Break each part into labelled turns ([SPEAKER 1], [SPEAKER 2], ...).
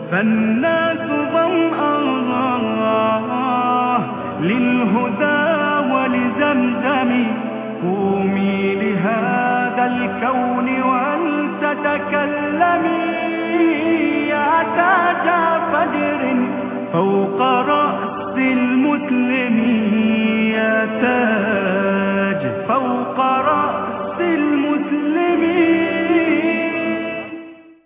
[SPEAKER 1] فالناس ظمأ للهدى ولزمزم قومي لهذا الكون ولتتكلمي يا تاج فجر فوق رأس المسلم يا تاج فوق رأس المسلمين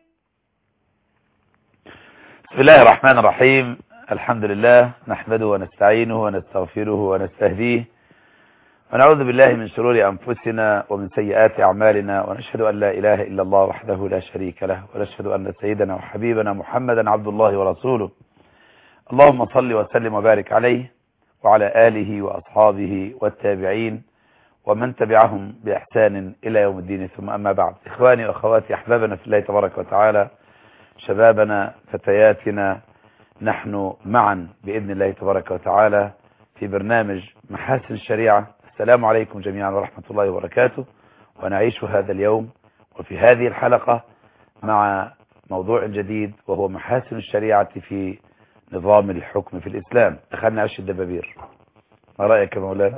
[SPEAKER 2] بسم الله الرحمن الرحيم الحمد لله نحمده ونستعينه ونستغفره ونستهديه ونعوذ بالله من شرور أنفسنا ومن سيئات أعمالنا ونشهد أن لا إله إلا الله وحده لا شريك له ونشهد أن سيدنا وحبيبنا محمدا عبد الله ورسوله اللهم صل وسلم وبارك عليه وعلى آله وأصحابه والتابعين ومن تبعهم بإحسان إلى يوم الدين ثم أما بعد إخواني وأخواتي أحبابنا في الله تبارك وتعالى شبابنا فتياتنا نحن معا بإذن الله تبارك وتعالى في برنامج محاسن الشريعة السلام عليكم جميعا ورحمة الله وبركاته ونعيش هذا اليوم وفي هذه الحلقة مع موضوع جديد وهو محاسن الشريعة في نظام الحكم في الإسلام دخلنا عش الدبابير ما رأيك يا مولانا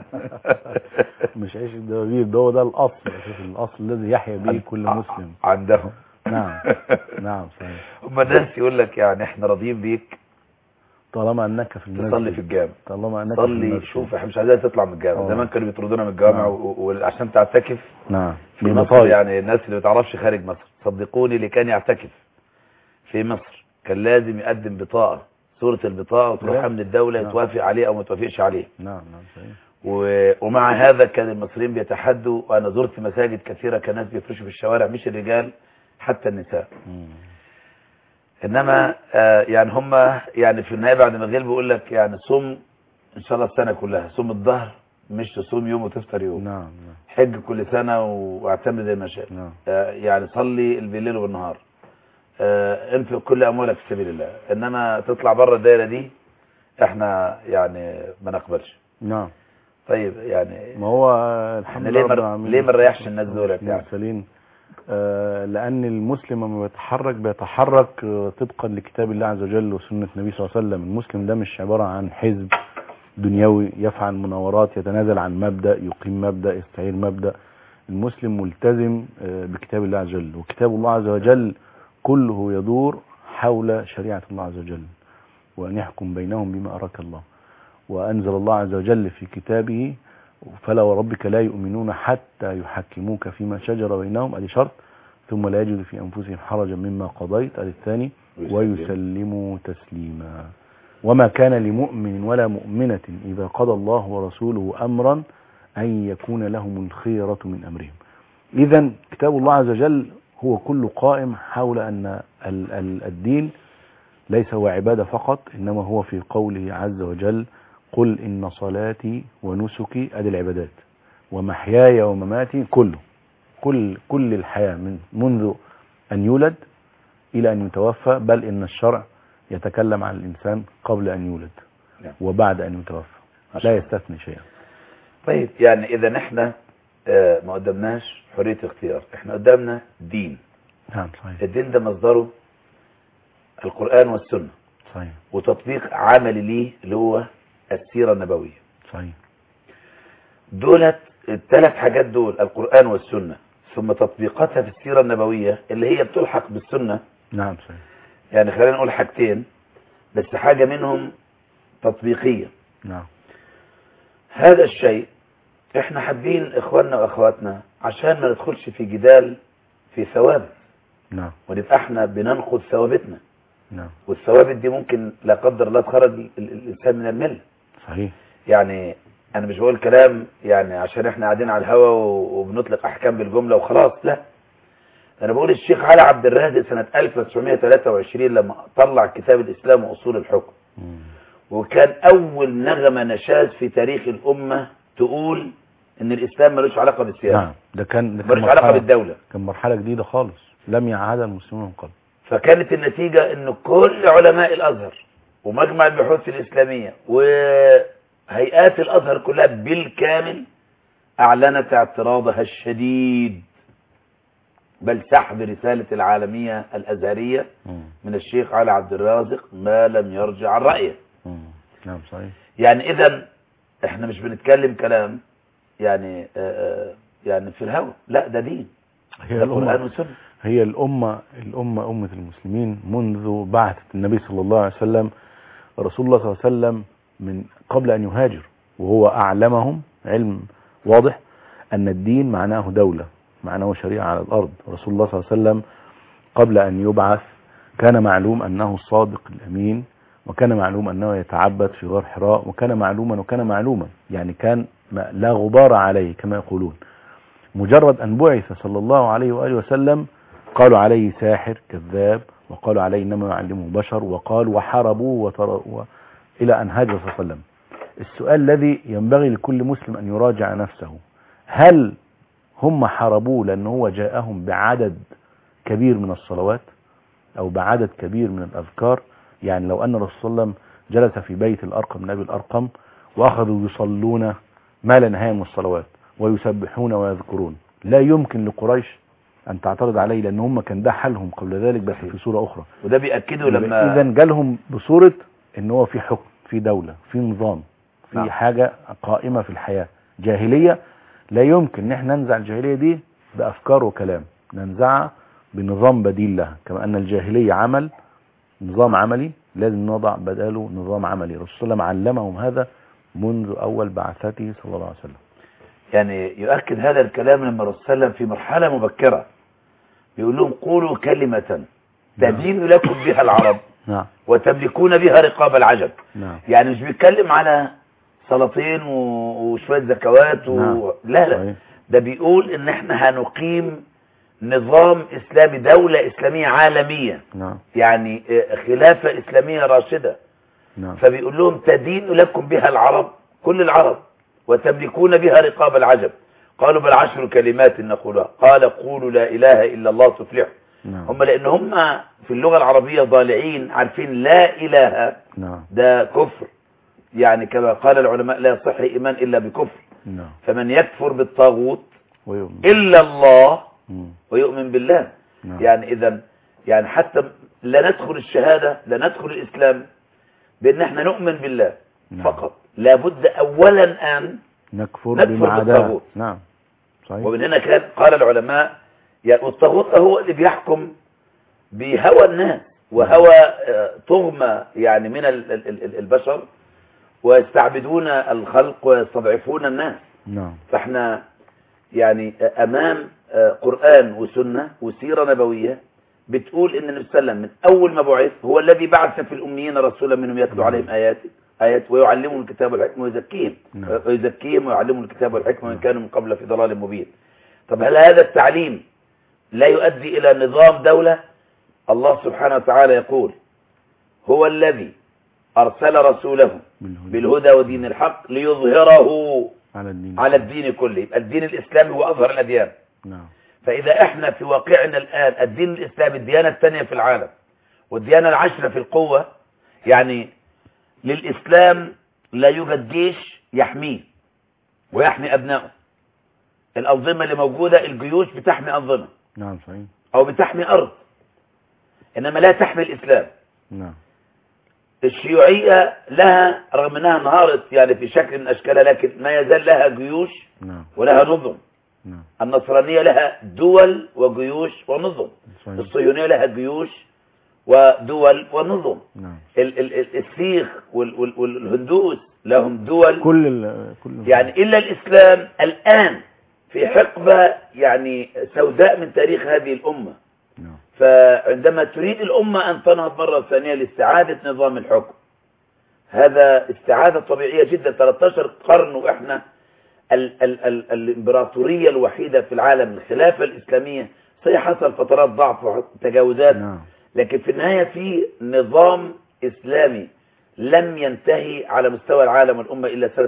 [SPEAKER 3] مش عيش الدبابير ده هو ده الاصل شوف الاصل الذي يحيا به كل مسلم
[SPEAKER 2] عندهم
[SPEAKER 3] نعم نعم صحيح
[SPEAKER 2] هم الناس يقول لك يعني احنا راضيين بيك
[SPEAKER 3] طالما انك في المسجد
[SPEAKER 2] تصلي في الجامع
[SPEAKER 3] طالما انك في
[SPEAKER 2] صلي
[SPEAKER 3] المسجد.
[SPEAKER 2] شوف احنا مش عايزين تطلع من الجامع
[SPEAKER 3] آه.
[SPEAKER 2] زمان كانوا بيطردونا من الجامع
[SPEAKER 3] نعم.
[SPEAKER 2] و- وعشان تعتكف
[SPEAKER 3] نعم
[SPEAKER 2] في مصر يعني الناس اللي ما تعرفش خارج مصر صدقوني اللي كان يعتكف في مصر كان لازم يقدم بطاقة صورة البطاقة وتروحها
[SPEAKER 3] نعم.
[SPEAKER 2] من الدولة
[SPEAKER 3] نعم.
[SPEAKER 2] يتوافق عليه او ما توافقش عليه
[SPEAKER 3] نعم نعم صحيح
[SPEAKER 2] و... ومع هذا كان المصريين بيتحدوا وانا زرت مساجد كثيرة كان ناس بيفرشوا في الشوارع مش الرجال حتى النساء
[SPEAKER 3] مم.
[SPEAKER 2] انما آه يعني هم يعني في النهايه بعد ما غير بيقول لك يعني صوم ان شاء الله السنه كلها صوم الظهر مش تصوم يوم وتفطر يوم
[SPEAKER 3] نعم نعم
[SPEAKER 2] حج كل سنه واعتمر زي ما شاء
[SPEAKER 3] نعم
[SPEAKER 2] آه يعني صلي بالليل وبالنهار آه انفق كل اموالك في سبيل الله انما تطلع بره الدايره دي احنا يعني ما نقبلش
[SPEAKER 3] نعم
[SPEAKER 2] طيب يعني
[SPEAKER 3] ما هو الحمد
[SPEAKER 2] احنا
[SPEAKER 3] لله
[SPEAKER 2] ليه
[SPEAKER 3] رب
[SPEAKER 2] ما
[SPEAKER 3] العالمين
[SPEAKER 2] ليه ما نريحش الناس دولت يعني
[SPEAKER 3] المرسلين آه لأن المسلم لما بيتحرك بيتحرك آه، طبقا لكتاب الله عز وجل وسنة النبي صلى الله عليه وسلم المسلم ده مش عبارة عن حزب دنيوي يفعل مناورات يتنازل عن مبدأ يقيم مبدأ يستعير مبدأ المسلم ملتزم آه، بكتاب الله عز وجل وكتاب الله عز وجل كله يدور حول شريعة الله عز وجل وأن يحكم بينهم بما أراك الله وأنزل الله عز وجل في كتابه فلا وربك لا يؤمنون حتى يحكموك فيما شجر بينهم ادي شرط ثم لا يجد في انفسهم حرجا مما قضيت ادي الثاني ويسلموا تسليما وما كان لمؤمن ولا مؤمنة إذا قضى الله ورسوله أمرا أن يكون لهم الخيرة من أمرهم إذا كتاب الله عز وجل هو كل قائم حول أن ال- ال- الدين ليس هو عبادة فقط إنما هو في قوله عز وجل قل إن صلاتي ونسكي أدي العبادات ومحياي ومماتي كله كل كل الحياة من منذ أن يولد إلى أن يتوفى بل إن الشرع يتكلم عن الإنسان قبل أن يولد
[SPEAKER 2] نعم.
[SPEAKER 3] وبعد أن يتوفى
[SPEAKER 2] ما شاء
[SPEAKER 3] لا
[SPEAKER 2] الله.
[SPEAKER 3] يستثني شيئا
[SPEAKER 2] طيب يعني اذا احنا آه، ما قدامناش حريه اختيار احنا قدامنا دين
[SPEAKER 3] نعم صحيح
[SPEAKER 2] الدين ده مصدره القرآن والسنة
[SPEAKER 3] صحيح
[SPEAKER 2] وتطبيق عملي ليه اللي هو السيرة النبوية
[SPEAKER 3] صحيح
[SPEAKER 2] دولت الثلاث حاجات دول القرآن والسنة ثم تطبيقاتها في السيرة النبوية اللي هي بتلحق بالسنة
[SPEAKER 3] نعم صحيح
[SPEAKER 2] يعني خلينا نقول حاجتين بس حاجة منهم تطبيقية
[SPEAKER 3] نعم
[SPEAKER 2] هذا الشيء احنا حابين اخواننا واخواتنا عشان ما ندخلش في جدال في ثوابت
[SPEAKER 3] نعم
[SPEAKER 2] ونبقى احنا بننقض ثوابتنا
[SPEAKER 3] نعم
[SPEAKER 2] والثوابت دي ممكن لا قدر الله تخرج ال- ال- الانسان من المله
[SPEAKER 3] صحيح
[SPEAKER 2] يعني انا مش بقول كلام يعني عشان احنا قاعدين على الهوا و- وبنطلق احكام بالجمله وخلاص لا انا بقول الشيخ علي عبد الرازق سنه 1923 لما طلع كتاب الاسلام واصول الحكم
[SPEAKER 3] مم.
[SPEAKER 2] وكان اول نغمه نشاز في تاريخ الامه تقول ان الاسلام ملوش علاقه بالسياسه
[SPEAKER 3] نعم ده كان ده كان
[SPEAKER 2] ملوش علاقه
[SPEAKER 3] مرحلة-
[SPEAKER 2] بالدوله
[SPEAKER 3] كان مرحلة جديدة خالص لم يعهدها المسلمون من قبل
[SPEAKER 2] فكانت النتيجة ان كل علماء الازهر ومجمع البحوث الاسلامية وهيئات الازهر كلها بالكامل اعلنت اعتراضها الشديد بل سحب رسالة العالمية الأزهرية من الشيخ علي عبد الرازق ما لم يرجع عن رأيه
[SPEAKER 3] مم. نعم صحيح
[SPEAKER 2] يعني إذا إحنا مش بنتكلم كلام يعني آه، آه، يعني في الهوى لا ده دين
[SPEAKER 3] هي
[SPEAKER 2] ده قرآن
[SPEAKER 3] الأمة
[SPEAKER 2] وسنة
[SPEAKER 3] هي الأمة الأمة أمة المسلمين منذ بعثة النبي صلى الله عليه وسلم رسول الله صلى الله عليه وسلم من قبل أن يهاجر وهو أعلمهم علم واضح أن الدين معناه دولة معناه شريعة على الأرض رسول الله صلى الله عليه وسلم قبل أن يبعث كان معلوم أنه الصادق الأمين وكان معلوم أنه يتعبد في غار حراء وكان معلوما وكان معلوما يعني كان ما- لا غبار عليه كما يقولون مجرد أن بعث صلى الله عليه وآله وسلم قالوا عليه ساحر كذاب وقالوا عليه إنما يعلمه بشر وقالوا وحاربوه وتر... و... إلى أن هاجر صلى الله عليه وسلم السؤال الذي ينبغي لكل مسلم أن يراجع نفسه هل هم حاربوه لأن هو جاءهم بعدد كبير من الصلوات أو بعدد كبير من الأذكار يعني لو أن الرسول صلى الله عليه وسلم جلس في بيت الأرقم من أبي الأرقم وأخذوا يصلون ما لا نهاية من الصلوات ويسبحون ويذكرون لا يمكن لقريش أن تعترض عليه لأن هم كان ده حالهم قبل ذلك بس في صورة أخرى
[SPEAKER 2] وده بيأكده لما
[SPEAKER 3] إذا جالهم بصورة إن هو في حكم في دولة في نظام في
[SPEAKER 2] نعم.
[SPEAKER 3] حاجة قائمة في الحياة جاهلية لا يمكن ان احنا ننزع الجاهلية دي بأفكار وكلام ننزعها بنظام بديل لها كما أن الجاهلية عمل نظام عملي لازم نضع بداله نظام عملي الرسول صلى الله عليه وسلم علمهم هذا منذ أول بعثته صلى الله عليه وسلم
[SPEAKER 2] يعني يؤكد هذا الكلام لما الرسول صلى الله عليه وسلم في مرحلة مبكرة بيقول لهم قولوا كلمة تدين لكم بها العرب
[SPEAKER 3] نعم
[SPEAKER 2] وتملكون بها رقاب العجب
[SPEAKER 3] نعم
[SPEAKER 2] يعني مش بيتكلم على سلاطين و- وشوية زكوات و...
[SPEAKER 3] نعم.
[SPEAKER 2] لا لا
[SPEAKER 3] صحيح.
[SPEAKER 2] ده بيقول ان احنا هنقيم نظام اسلامي دولة اسلامية عالمية
[SPEAKER 3] نعم
[SPEAKER 2] يعني آه، خلافة اسلامية راشدة
[SPEAKER 3] نعم
[SPEAKER 2] فبيقول لهم تدين لكم بها العرب كل العرب وتملكون بها رقاب العجب قالوا بل عشر كلمات نقولها قال قولوا لا اله الا الله تفلحوا
[SPEAKER 3] نعم
[SPEAKER 2] هم لان هم في اللغة العربية ضالعين عارفين لا اله
[SPEAKER 3] نعم
[SPEAKER 2] ده كفر يعني كما قال العلماء لا يصح ايمان الا بكفر
[SPEAKER 3] نعم
[SPEAKER 2] فمن يكفر بالطاغوت
[SPEAKER 3] ويؤمن
[SPEAKER 2] الا الله
[SPEAKER 3] مم.
[SPEAKER 2] ويؤمن بالله
[SPEAKER 3] نعم.
[SPEAKER 2] يعني اذا يعني حتى لا ندخل الشهادة لا ندخل الاسلام بان احنا نؤمن بالله
[SPEAKER 3] نعم.
[SPEAKER 2] فقط لابد اولا ان
[SPEAKER 3] نكفر
[SPEAKER 2] نكفر
[SPEAKER 3] بما عداه
[SPEAKER 2] بالطاغوت.
[SPEAKER 3] نعم صحيح
[SPEAKER 2] ومن هنا كان قال العلماء يعني والطاغوت هو اللي بيحكم بهوى الناس وهوى آه، طغمة يعني من ال- ال- ال- البشر ويستعبدون الخلق ويستضعفون الناس
[SPEAKER 3] نعم
[SPEAKER 2] فاحنا يعني امام آه، قرآن وسنة وسيرة نبوية بتقول ان النبي صلى الله عليه وسلم من اول ما بعث هو الذي بعث في الاميين رسولا منهم يتلو عليهم ايات ايات ويعلمهم الكتاب والحكمة ويزكيهم
[SPEAKER 3] نعم.
[SPEAKER 2] ويزكيهم ويعلمهم الكتاب والحكمة وان كانوا من قبل في ضلال مبين طب هل هذا التعليم لا يؤدي الى نظام دولة الله سبحانه وتعالى يقول هو الذي ارسل رسوله
[SPEAKER 3] بالهدى
[SPEAKER 2] بالهدى ودين الحق ليظهره
[SPEAKER 3] على الدين
[SPEAKER 2] على الدين كله يبقى الدين الإسلامي هو أظهر الأديان
[SPEAKER 3] نعم
[SPEAKER 2] فإذا إحنا في واقعنا الآن الدين الإسلامي الديانة الثانية في العالم والديانة العشرة في القوة يعني للإسلام لا يوجد جيش يحميه ويحمي أبنائه الأنظمة اللي موجودة الجيوش بتحمي أنظمة
[SPEAKER 3] نعم صحيح
[SPEAKER 2] أو بتحمي أرض إنما لا تحمي الإسلام
[SPEAKER 3] نعم
[SPEAKER 2] الشيوعية لها رغم أنها انهارت يعني في شكل من أشكالها لكن ما يزال لها جيوش
[SPEAKER 3] نعم
[SPEAKER 2] ولها نظم
[SPEAKER 3] نعم
[SPEAKER 2] النصرانية لها دول وجيوش ونظم
[SPEAKER 3] صحيح
[SPEAKER 2] الصهيونية لها جيوش ودول ونظم
[SPEAKER 3] نعم
[SPEAKER 2] ال- ال- ال- السيخ وال- وال- والهندوس لهم دول
[SPEAKER 3] كل ال كل
[SPEAKER 2] يعني إلا الإسلام الآن في حقبة يعني سوداء من تاريخ هذه الأمة
[SPEAKER 3] نعم
[SPEAKER 2] فعندما تريد الأمة أن تنهض مرة ثانية لاستعادة نظام الحكم هذا استعادة طبيعية جدا 13 قرن وإحنا ال ال ال الإمبراطورية الوحيدة في العالم الخلافة الإسلامية صحيح حصل فترات ضعف وتجاوزات
[SPEAKER 3] نعم
[SPEAKER 2] لكن في النهاية في نظام إسلامي لم ينتهي على مستوى العالم والأمة إلا سنة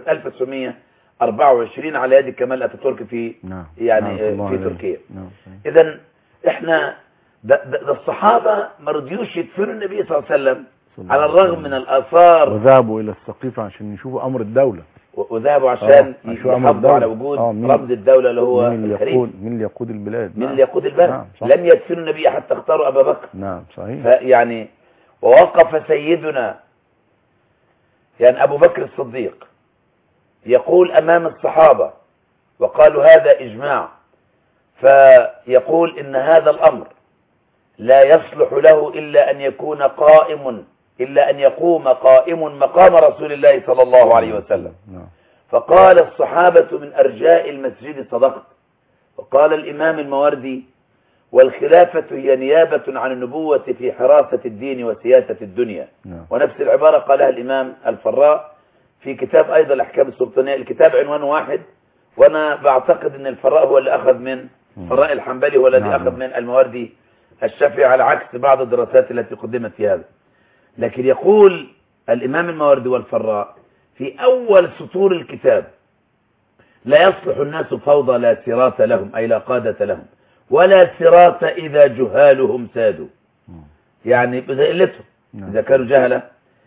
[SPEAKER 2] 1924 على يد كمال أتاتورك في
[SPEAKER 3] نعم
[SPEAKER 2] يعني
[SPEAKER 3] نعم، الله
[SPEAKER 2] في
[SPEAKER 3] عليه.
[SPEAKER 2] تركيا
[SPEAKER 3] نعم صحيح
[SPEAKER 2] إذا إحنا ده, ده, ده الصحابة ما رضيوش يدفنوا النبي صلى الله عليه وسلم
[SPEAKER 3] صلى الله
[SPEAKER 2] على
[SPEAKER 3] عليه
[SPEAKER 2] الرغم
[SPEAKER 3] وسلم.
[SPEAKER 2] من الآثار
[SPEAKER 3] وذهبوا إلى السقيفة عشان يشوفوا أمر الدولة
[SPEAKER 2] و- وذهبوا عشان
[SPEAKER 3] آه، عشان يعملوا
[SPEAKER 2] يحافظوا على
[SPEAKER 3] الدولة.
[SPEAKER 2] وجود
[SPEAKER 3] آه، مين-
[SPEAKER 2] رمز الدولة اللي هو
[SPEAKER 3] مين اللي
[SPEAKER 2] الخليفة
[SPEAKER 3] يقود مين اللي يقود البلاد
[SPEAKER 2] من
[SPEAKER 3] نعم.
[SPEAKER 2] اللي يقود البلد
[SPEAKER 3] نعم، صح.
[SPEAKER 2] لم يدفنوا النبي حتى اختاروا أبا بكر
[SPEAKER 3] نعم صحيح
[SPEAKER 2] فيعني ووقف سيدنا يعني أبو بكر الصديق يقول أمام الصحابة وقالوا هذا إجماع فيقول إن هذا الأمر لا يصلح له إلا أن يكون قائم إلا أن يقوم قائم مقام رسول الله صلى الله عليه وسلم
[SPEAKER 3] نعم
[SPEAKER 2] فقال الصحابة من أرجاء المسجد صدقت وقال الإمام الموردي والخلافة هي نيابة عن النبوة في حراسة الدين وسياسة الدنيا
[SPEAKER 3] نعم
[SPEAKER 2] ونفس العبارة قالها الإمام الفراء في كتاب أيضا الأحكام السلطانية الكتاب عنوان واحد وأنا بعتقد أن الفراء هو اللي أخذ من الفراء الحنبلي هو الذي
[SPEAKER 3] نعم.
[SPEAKER 2] أخذ من المواردي الشافعي على عكس بعض الدراسات التي قدمت في هذا لكن يقول الإمام المواردي والفراء في أول سطور الكتاب لا يصلح الناس فوضى لا سراة لهم أي لا قادة لهم ولا سراة إذا جهالهم سادوا يعني بذلتهم
[SPEAKER 3] نعم.
[SPEAKER 2] إذا كانوا جهلة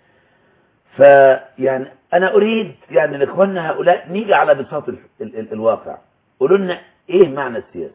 [SPEAKER 2] فيعني أنا أريد يعني لإخواننا هؤلاء نيجي على بساط ال ال ال الواقع قولوا لنا إيه معنى السياسة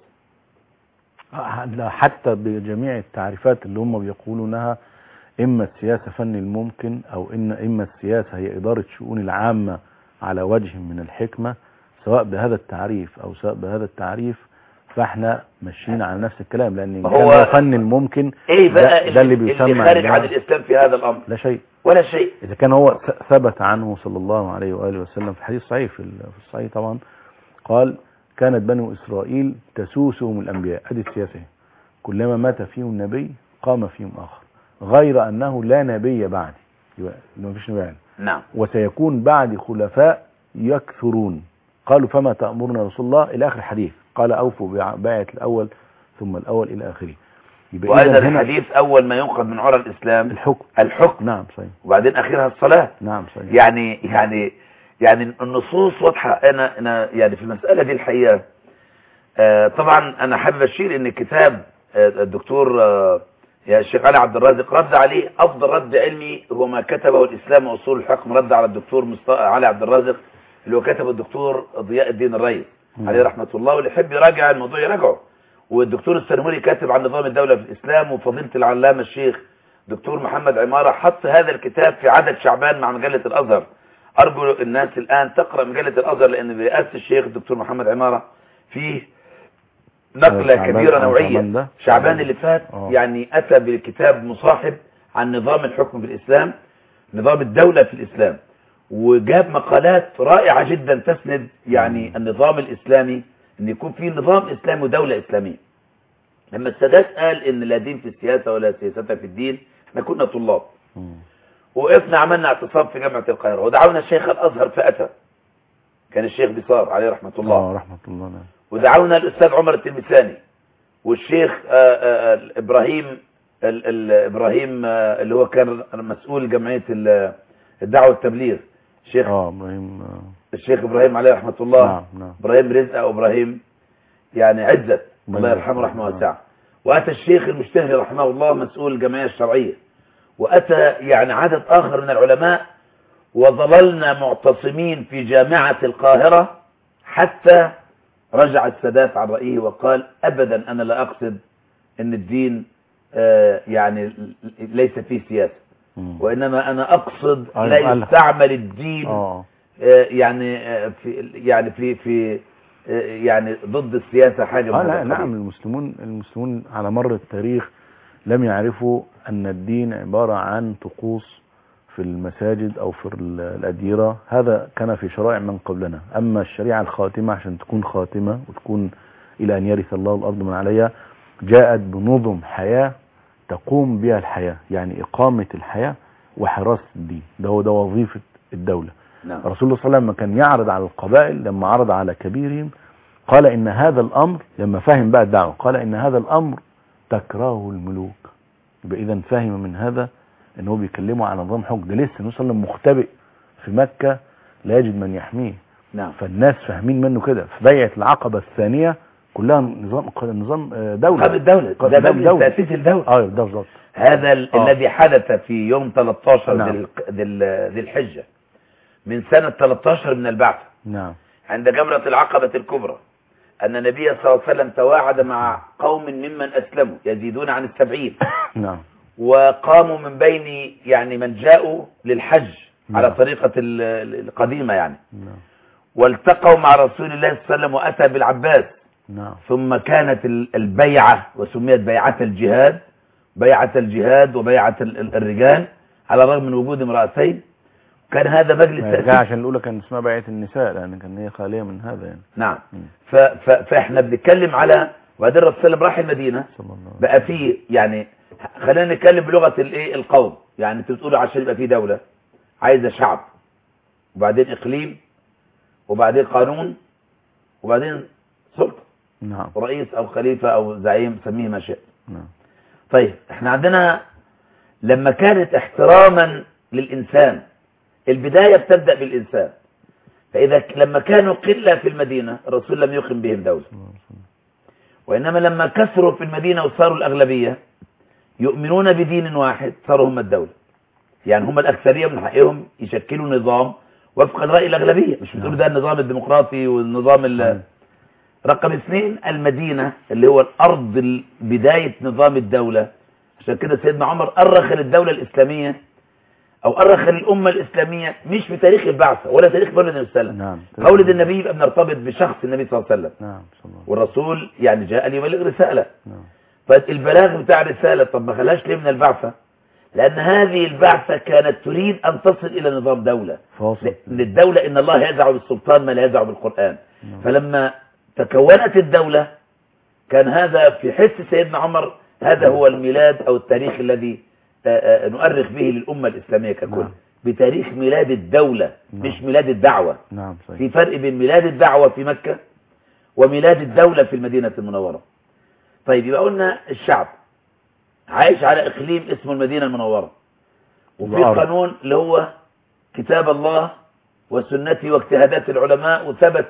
[SPEAKER 3] آه، لا، حتى بجميع التعريفات اللي هم بيقولونها إما السياسة فن الممكن أو إن إما السياسة هي إدارة شؤون العامة على وجه من الحكمة سواء بهذا التعريف أو سواء بهذا التعريف فاحنا ماشيين على نفس الكلام لأن إن
[SPEAKER 2] ما
[SPEAKER 3] كان
[SPEAKER 2] هو-
[SPEAKER 3] هو فن الممكن
[SPEAKER 2] إيه بقى
[SPEAKER 3] ده, ده اللي
[SPEAKER 2] اللي
[SPEAKER 3] بيسمى
[SPEAKER 2] خارج عن
[SPEAKER 3] عندنا-
[SPEAKER 2] الإسلام في هذا الأمر
[SPEAKER 3] لا شيء
[SPEAKER 2] ولا شيء
[SPEAKER 3] إذا كان هو ث- ثبت عنه صلى الله عليه وآله وسلم في حديث صحيح في ال- في الصحيح طبعا قال كانت بنو إسرائيل تسوسهم الأنبياء هذه السياسة كلما مات فيهم نبي قام فيهم آخر غير أنه لا نبي بعد يبقى ما فيش نبي بعد
[SPEAKER 2] نعم
[SPEAKER 3] وسيكون بعد خلفاء يكثرون قالوا فما تأمرنا رسول الله إلى آخر الحديث قال أوفوا بع- بيعة الأول ثم الأول إلى آخره يبقى
[SPEAKER 2] وأيضا
[SPEAKER 3] إذن هنا
[SPEAKER 2] الحديث أول ما ينقض من عرى الإسلام
[SPEAKER 3] الحكم
[SPEAKER 2] الحكم
[SPEAKER 3] نعم صحيح
[SPEAKER 2] وبعدين أخيرها الصلاة
[SPEAKER 3] نعم صحيح
[SPEAKER 2] يعني يعني يعني النصوص واضحة أنا أنا يعني في المسألة دي الحقيقة آه، طبعا أنا حابب أشير إن كتاب آه، الدكتور آه، يا الشيخ علي عبد الرازق رد عليه أفضل رد علمي هو ما كتبه الإسلام وأصول الحكم رد على الدكتور مصط- علي عبد الرازق اللي هو كتبه الدكتور ضياء الدين الرئيس
[SPEAKER 3] مم.
[SPEAKER 2] عليه رحمة الله واللي يحب يراجع الموضوع يراجعه والدكتور السنموري كاتب عن نظام الدولة في الإسلام وفضيلة العلامة الشيخ دكتور محمد عمارة حط هذا الكتاب في عدد شعبان مع مجلة الأزهر أرجو الناس الآن تقرأ مجلة الأزهر لأن برئاسة الشيخ الدكتور محمد عمارة فيه نقلة
[SPEAKER 3] شعبان-
[SPEAKER 2] كبيرة
[SPEAKER 3] آه،
[SPEAKER 2] نوعية
[SPEAKER 3] شعبان ده؟
[SPEAKER 2] شعبان اللي فات
[SPEAKER 3] آه.
[SPEAKER 2] يعني أتى بكتاب مصاحب عن نظام الحكم في الإسلام نظام الدولة في الإسلام وجاب مقالات رائعة جدا تسند يعني النظام الإسلامي أن يكون في نظام إسلامي ودولة إسلامية لما السادات قال إن لا دين في السياسة ولا سياسة في الدين احنا كنا طلاب
[SPEAKER 3] مم.
[SPEAKER 2] وقفنا عملنا اعتصام في جامعة القاهرة ودعونا الشيخ الأزهر فأتى كان الشيخ بصار عليه رحمة الله
[SPEAKER 3] آه رحمة الله نعم
[SPEAKER 2] ودعونا الأستاذ عمر التلمساني والشيخ آه، آه، آه، إبراهيم ال- ال- إبراهيم آه، اللي هو كان مسؤول جمعية ال- الدعوة والتبليغ الشيخ
[SPEAKER 3] اه ابراهيم آه،
[SPEAKER 2] الشيخ إبراهيم عليه رحمة الله
[SPEAKER 3] نعم نعم
[SPEAKER 2] إبراهيم رزق أو إبراهيم يعني عزت الله يرحمه رحمه واسعة وأتى الشيخ المجتهد رحمه الله مسؤول الجمعية الشرعية وأتى يعني عدد آخر من العلماء وظللنا معتصمين في جامعة القاهرة حتى رجع السادات عن رأيه وقال أبدا أنا لا أقصد أن الدين آه، يعني ليس فيه سياسة
[SPEAKER 3] مم.
[SPEAKER 2] وإنما أنا أقصد
[SPEAKER 3] أيوة،
[SPEAKER 2] لا
[SPEAKER 3] قال-
[SPEAKER 2] يستعمل الدين
[SPEAKER 3] اه
[SPEAKER 2] آه، يعني آه، في يعني في في آه، يعني ضد السياسة حاجة من
[SPEAKER 3] آه
[SPEAKER 2] هذا
[SPEAKER 3] لا
[SPEAKER 2] القبيل.
[SPEAKER 3] نعم المسلمون المسلمون على مر التاريخ لم يعرفوا أن الدين عبارة عن طقوس في المساجد أو في ال- الأديرة هذا كان في شرائع من قبلنا أما الشريعة الخاتمة عشان تكون خاتمة وتكون إلى أن يرث الله الأرض من عليها جاءت بنظم حياة تقوم بها الحياة يعني إقامة الحياة وحراسة الدين ده هو ده وظيفة الدولة
[SPEAKER 2] نعم
[SPEAKER 3] رسول الله صلى الله عليه وسلم كان يعرض على القبائل لما عرض على كبيرهم قال ان هذا الامر لما فهم بقى الدعوه قال ان هذا الامر تكرهه الملوك يبقى اذا فهم من هذا ان هو بيكلمه على نظام حكم ده لسه النبي صلى الله عليه وسلم مختبئ في مكه لا يجد من يحميه
[SPEAKER 2] نعم
[SPEAKER 3] فالناس فاهمين منه كده في بيعه العقبه الثانيه كلها نظام نظام آه، دوله
[SPEAKER 2] قام الدولة
[SPEAKER 3] قام
[SPEAKER 2] ده
[SPEAKER 3] الدولة.
[SPEAKER 2] مجلس تأسيس الدولة
[SPEAKER 3] اه ده بالظبط
[SPEAKER 2] هذا ال-
[SPEAKER 3] آه.
[SPEAKER 2] الذي حدث في يوم 13
[SPEAKER 3] نعم.
[SPEAKER 2] ذي الق- ذي ال- ذي الحجة من سنة 13 من البعث
[SPEAKER 3] نعم
[SPEAKER 2] عند جمرة العقبة الكبرى أن النبي صلى الله عليه وسلم تواعد مع قوم ممن أسلموا يزيدون عن السبعين
[SPEAKER 3] نعم
[SPEAKER 2] وقاموا من بين يعني من جاءوا للحج على
[SPEAKER 3] نعم.
[SPEAKER 2] طريقة ال- ال- القديمة يعني
[SPEAKER 3] نعم
[SPEAKER 2] والتقوا مع رسول الله صلى الله عليه وسلم وأتى بالعباس
[SPEAKER 3] نعم
[SPEAKER 2] ثم كانت ال- البيعة وسميت بيعة الجهاد بيعة الجهاد وبيعة ال- ال- الرجال على الرغم من وجود امرأتين كان هذا مجلس
[SPEAKER 3] ما يرجع
[SPEAKER 2] تأسيس
[SPEAKER 3] عشان الاولى كان اسمها بيعة النساء لان كان هي خالية من هذا يعني
[SPEAKER 2] نعم
[SPEAKER 3] مم.
[SPEAKER 2] ف ف فاحنا بنتكلم على وبعدين الرسول صلى الله عليه وسلم راح المدينة
[SPEAKER 3] صلى الله عليه
[SPEAKER 2] بقى فيه يعني خلينا نتكلم بلغة الايه القوم يعني انتوا بتقولوا عشان يبقى فيه دولة عايزة شعب وبعدين اقليم وبعدين قانون وبعدين سلطة
[SPEAKER 3] نعم
[SPEAKER 2] رئيس او خليفة او زعيم سميه ما شئت
[SPEAKER 3] نعم
[SPEAKER 2] طيب احنا عندنا لما كانت احتراما للإنسان البداية بتبدأ بالإنسان فإذا ك- لما كانوا قلة في المدينة الرسول لم يقم بهم دولة
[SPEAKER 3] صلى الله عليه وسلم.
[SPEAKER 2] وإنما لما كثروا في المدينة وصاروا الأغلبية يؤمنون بدين واحد صاروا هم الدولة يعني هم الأكثرية من حقهم يشكلوا نظام وفق رأي الأغلبية مش بتقولوا ده النظام الديمقراطي والنظام ال-
[SPEAKER 3] صحيح.
[SPEAKER 2] رقم اثنين المدينة اللي هو الأرض ال- بداية نظام الدولة عشان كده سيدنا عمر أرخ للدولة الإسلامية أو أرخ للأمة الإسلامية مش في تاريخ البعثة ولا تاريخ مولد النبي صلى الله عليه
[SPEAKER 3] نعم
[SPEAKER 2] وسلم مولد النبي يبقى بنرتبط بشخص النبي صلى الله عليه وسلم
[SPEAKER 3] نعم صلى الله عليه
[SPEAKER 2] والرسول يعني جاء ليبلغ رسالة
[SPEAKER 3] وسلم. نعم
[SPEAKER 2] فالبلاغ بتاع الرسالة طب ما خلاش ليه من البعثة لأن هذه البعثة كانت تريد أن تصل إلى نظام دولة
[SPEAKER 3] فاصل
[SPEAKER 2] للدولة إن الله يزع بالسلطان ما لا يزع بالقرآن
[SPEAKER 3] نعم.
[SPEAKER 2] فلما تكونت الدولة كان هذا في حس سيدنا عمر هذا هو الميلاد أو التاريخ الذي آه، آه، نؤرخ به للأمة الإسلامية ككل
[SPEAKER 3] نعم.
[SPEAKER 2] بتاريخ ميلاد الدولة
[SPEAKER 3] نعم.
[SPEAKER 2] مش ميلاد الدعوة
[SPEAKER 3] نعم صحيح
[SPEAKER 2] في فرق بين ميلاد الدعوة في مكة وميلاد الدولة في المدينة المنورة طيب يبقى قلنا الشعب عايش على إقليم اسمه المدينة المنورة وفي
[SPEAKER 3] الأرض.
[SPEAKER 2] قانون اللي هو كتاب الله وسنته واجتهادات العلماء وثبت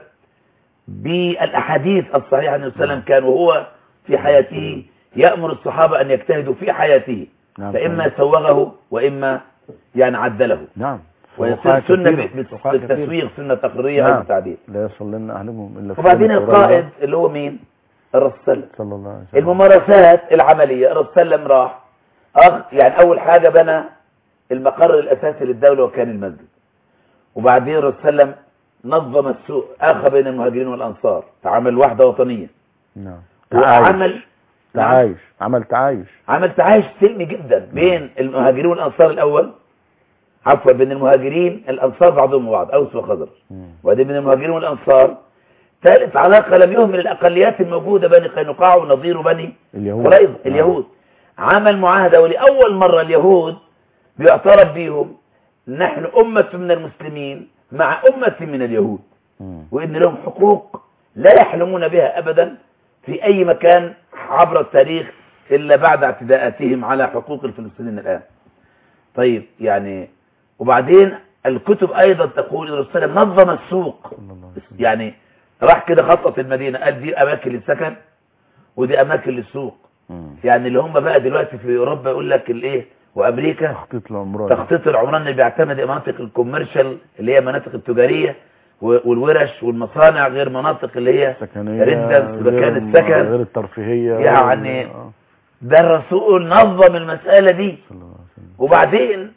[SPEAKER 2] بالأحاديث الصحيحة أنه وسلم كان وهو في حياته يأمر الصحابة أن يجتهدوا في حياته
[SPEAKER 3] نعم
[SPEAKER 2] فإما
[SPEAKER 3] صحيح.
[SPEAKER 2] سوغه وإما يعني عدله
[SPEAKER 3] نعم
[SPEAKER 2] ويصير
[SPEAKER 3] فوقع
[SPEAKER 2] سنة
[SPEAKER 3] كثيرة. فوقع كثيرة.
[SPEAKER 2] بالتسويغ سنة تقريرية أو
[SPEAKER 3] نعم.
[SPEAKER 2] بالتعديل
[SPEAKER 3] لا يصلن أحدكم إلا في
[SPEAKER 2] وبعدين
[SPEAKER 3] يوم
[SPEAKER 2] القائد اللي هو مين الرسول
[SPEAKER 3] صلى الله عليه وسلم
[SPEAKER 2] الممارسات العملية الرسول راح أخ يعني أول حاجة بنى المقر الأساسي للدولة وكان المسجد وبعدين الرسول نظم السوق آخى بين المهاجرين والأنصار عمل وحدة وطنية
[SPEAKER 3] نعم تعايش
[SPEAKER 2] وعمل نعم.
[SPEAKER 3] تعايش عمل تعايش
[SPEAKER 2] عمل تعايش سلمي جدا بين المهاجرين والأنصار الأول عفوا بين المهاجرين الأنصار بعضهم وبعض أوس وخزرج
[SPEAKER 3] مم.
[SPEAKER 2] وبعدين من المهاجرين والأنصار ثالث علاقة لم يهمل الأقليات الموجودة بني قينقاع ونظير بني
[SPEAKER 3] اليهود
[SPEAKER 2] قريظ
[SPEAKER 3] نعم.
[SPEAKER 2] اليهود عمل معاهدة ولأول مرة اليهود بيعترف بيهم نحن أمة من المسلمين مع أمة من اليهود
[SPEAKER 3] مم.
[SPEAKER 2] وإن لهم حقوق لا يحلمون بها أبدا في أي مكان عبر التاريخ إلا بعد اعتداءاتهم على حقوق الفلسطينيين الآن طيب يعني وبعدين الكتب أيضا تقول إن الرسول صلى الله عليه وسلم نظم السوق
[SPEAKER 3] صلى الله عليه وسلم.
[SPEAKER 2] يعني راح كده خطط المدينة قال دي أماكن للسكن ودي أماكن للسوق
[SPEAKER 3] مم.
[SPEAKER 2] يعني اللي هم بقى دلوقتي في أوروبا يقول لك الإيه وأمريكا
[SPEAKER 3] تخطيط العمران
[SPEAKER 2] تخطيط العمران اللي بيعتمد مناطق الكوميرشال اللي هي مناطق التجارية و- والورش والمصانع غير مناطق اللي هي
[SPEAKER 3] سكنية
[SPEAKER 2] ريزدنس
[SPEAKER 3] غير
[SPEAKER 2] مكان
[SPEAKER 3] الم-
[SPEAKER 2] السكن
[SPEAKER 3] غير الترفيهية
[SPEAKER 2] يعني
[SPEAKER 3] غير- آه.
[SPEAKER 2] ده الرسول نظم المسألة دي
[SPEAKER 3] صلى الله عليه وسلم
[SPEAKER 2] وبعدين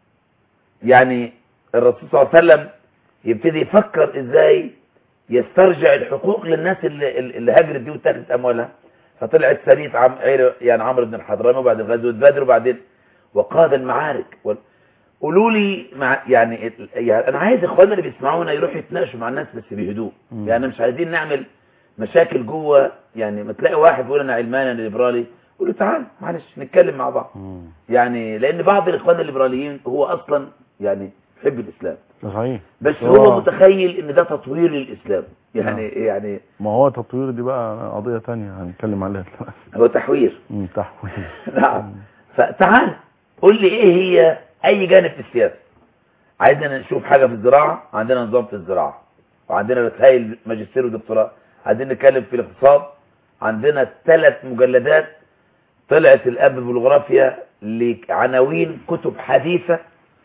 [SPEAKER 2] يعني الرسول صلى الله عليه وسلم يبتدي يفكر ازاي يسترجع الحقوق للناس اللي, اللي هاجرت دي واتاخدت اموالها فطلعت سريه عم عير- يعني عمرو بن الحضرمي وبعدين غزوه بدر وبعدين وقاد المعارك وال- قولوا لي مع يعني, ال- يعني انا عايز اخواننا اللي بيسمعونا يروحوا يتناقشوا مع الناس بس بهدوء
[SPEAKER 3] مم.
[SPEAKER 2] يعني مش عايزين نعمل مشاكل جوه يعني ما تلاقي واحد بيقول انا علماني انا ليبرالي قول له تعال معلش نتكلم مع بعض
[SPEAKER 3] مم.
[SPEAKER 2] يعني لان بعض الاخوان الليبراليين هو اصلا يعني يحب الاسلام
[SPEAKER 3] ده صحيح
[SPEAKER 2] بس
[SPEAKER 3] هو-
[SPEAKER 2] هو متخيل ان ده تطوير للاسلام يعني يعني
[SPEAKER 3] ما هو تطوير دي بقى قضية تانية هنتكلم عليها دلوقتي
[SPEAKER 2] هو تحوير
[SPEAKER 3] مم، تحويل
[SPEAKER 2] نعم فتعال قول لي ايه هي اي جانب في السياسه عايزنا نشوف حاجه في الزراعه عندنا نظام في الزراعه وعندنا رسائل ماجستير ودكتوراه عايزين نتكلم في الاقتصاد عندنا ثلاث مجلدات طلعت الاب بلوغرافيا لعناوين كتب حديثه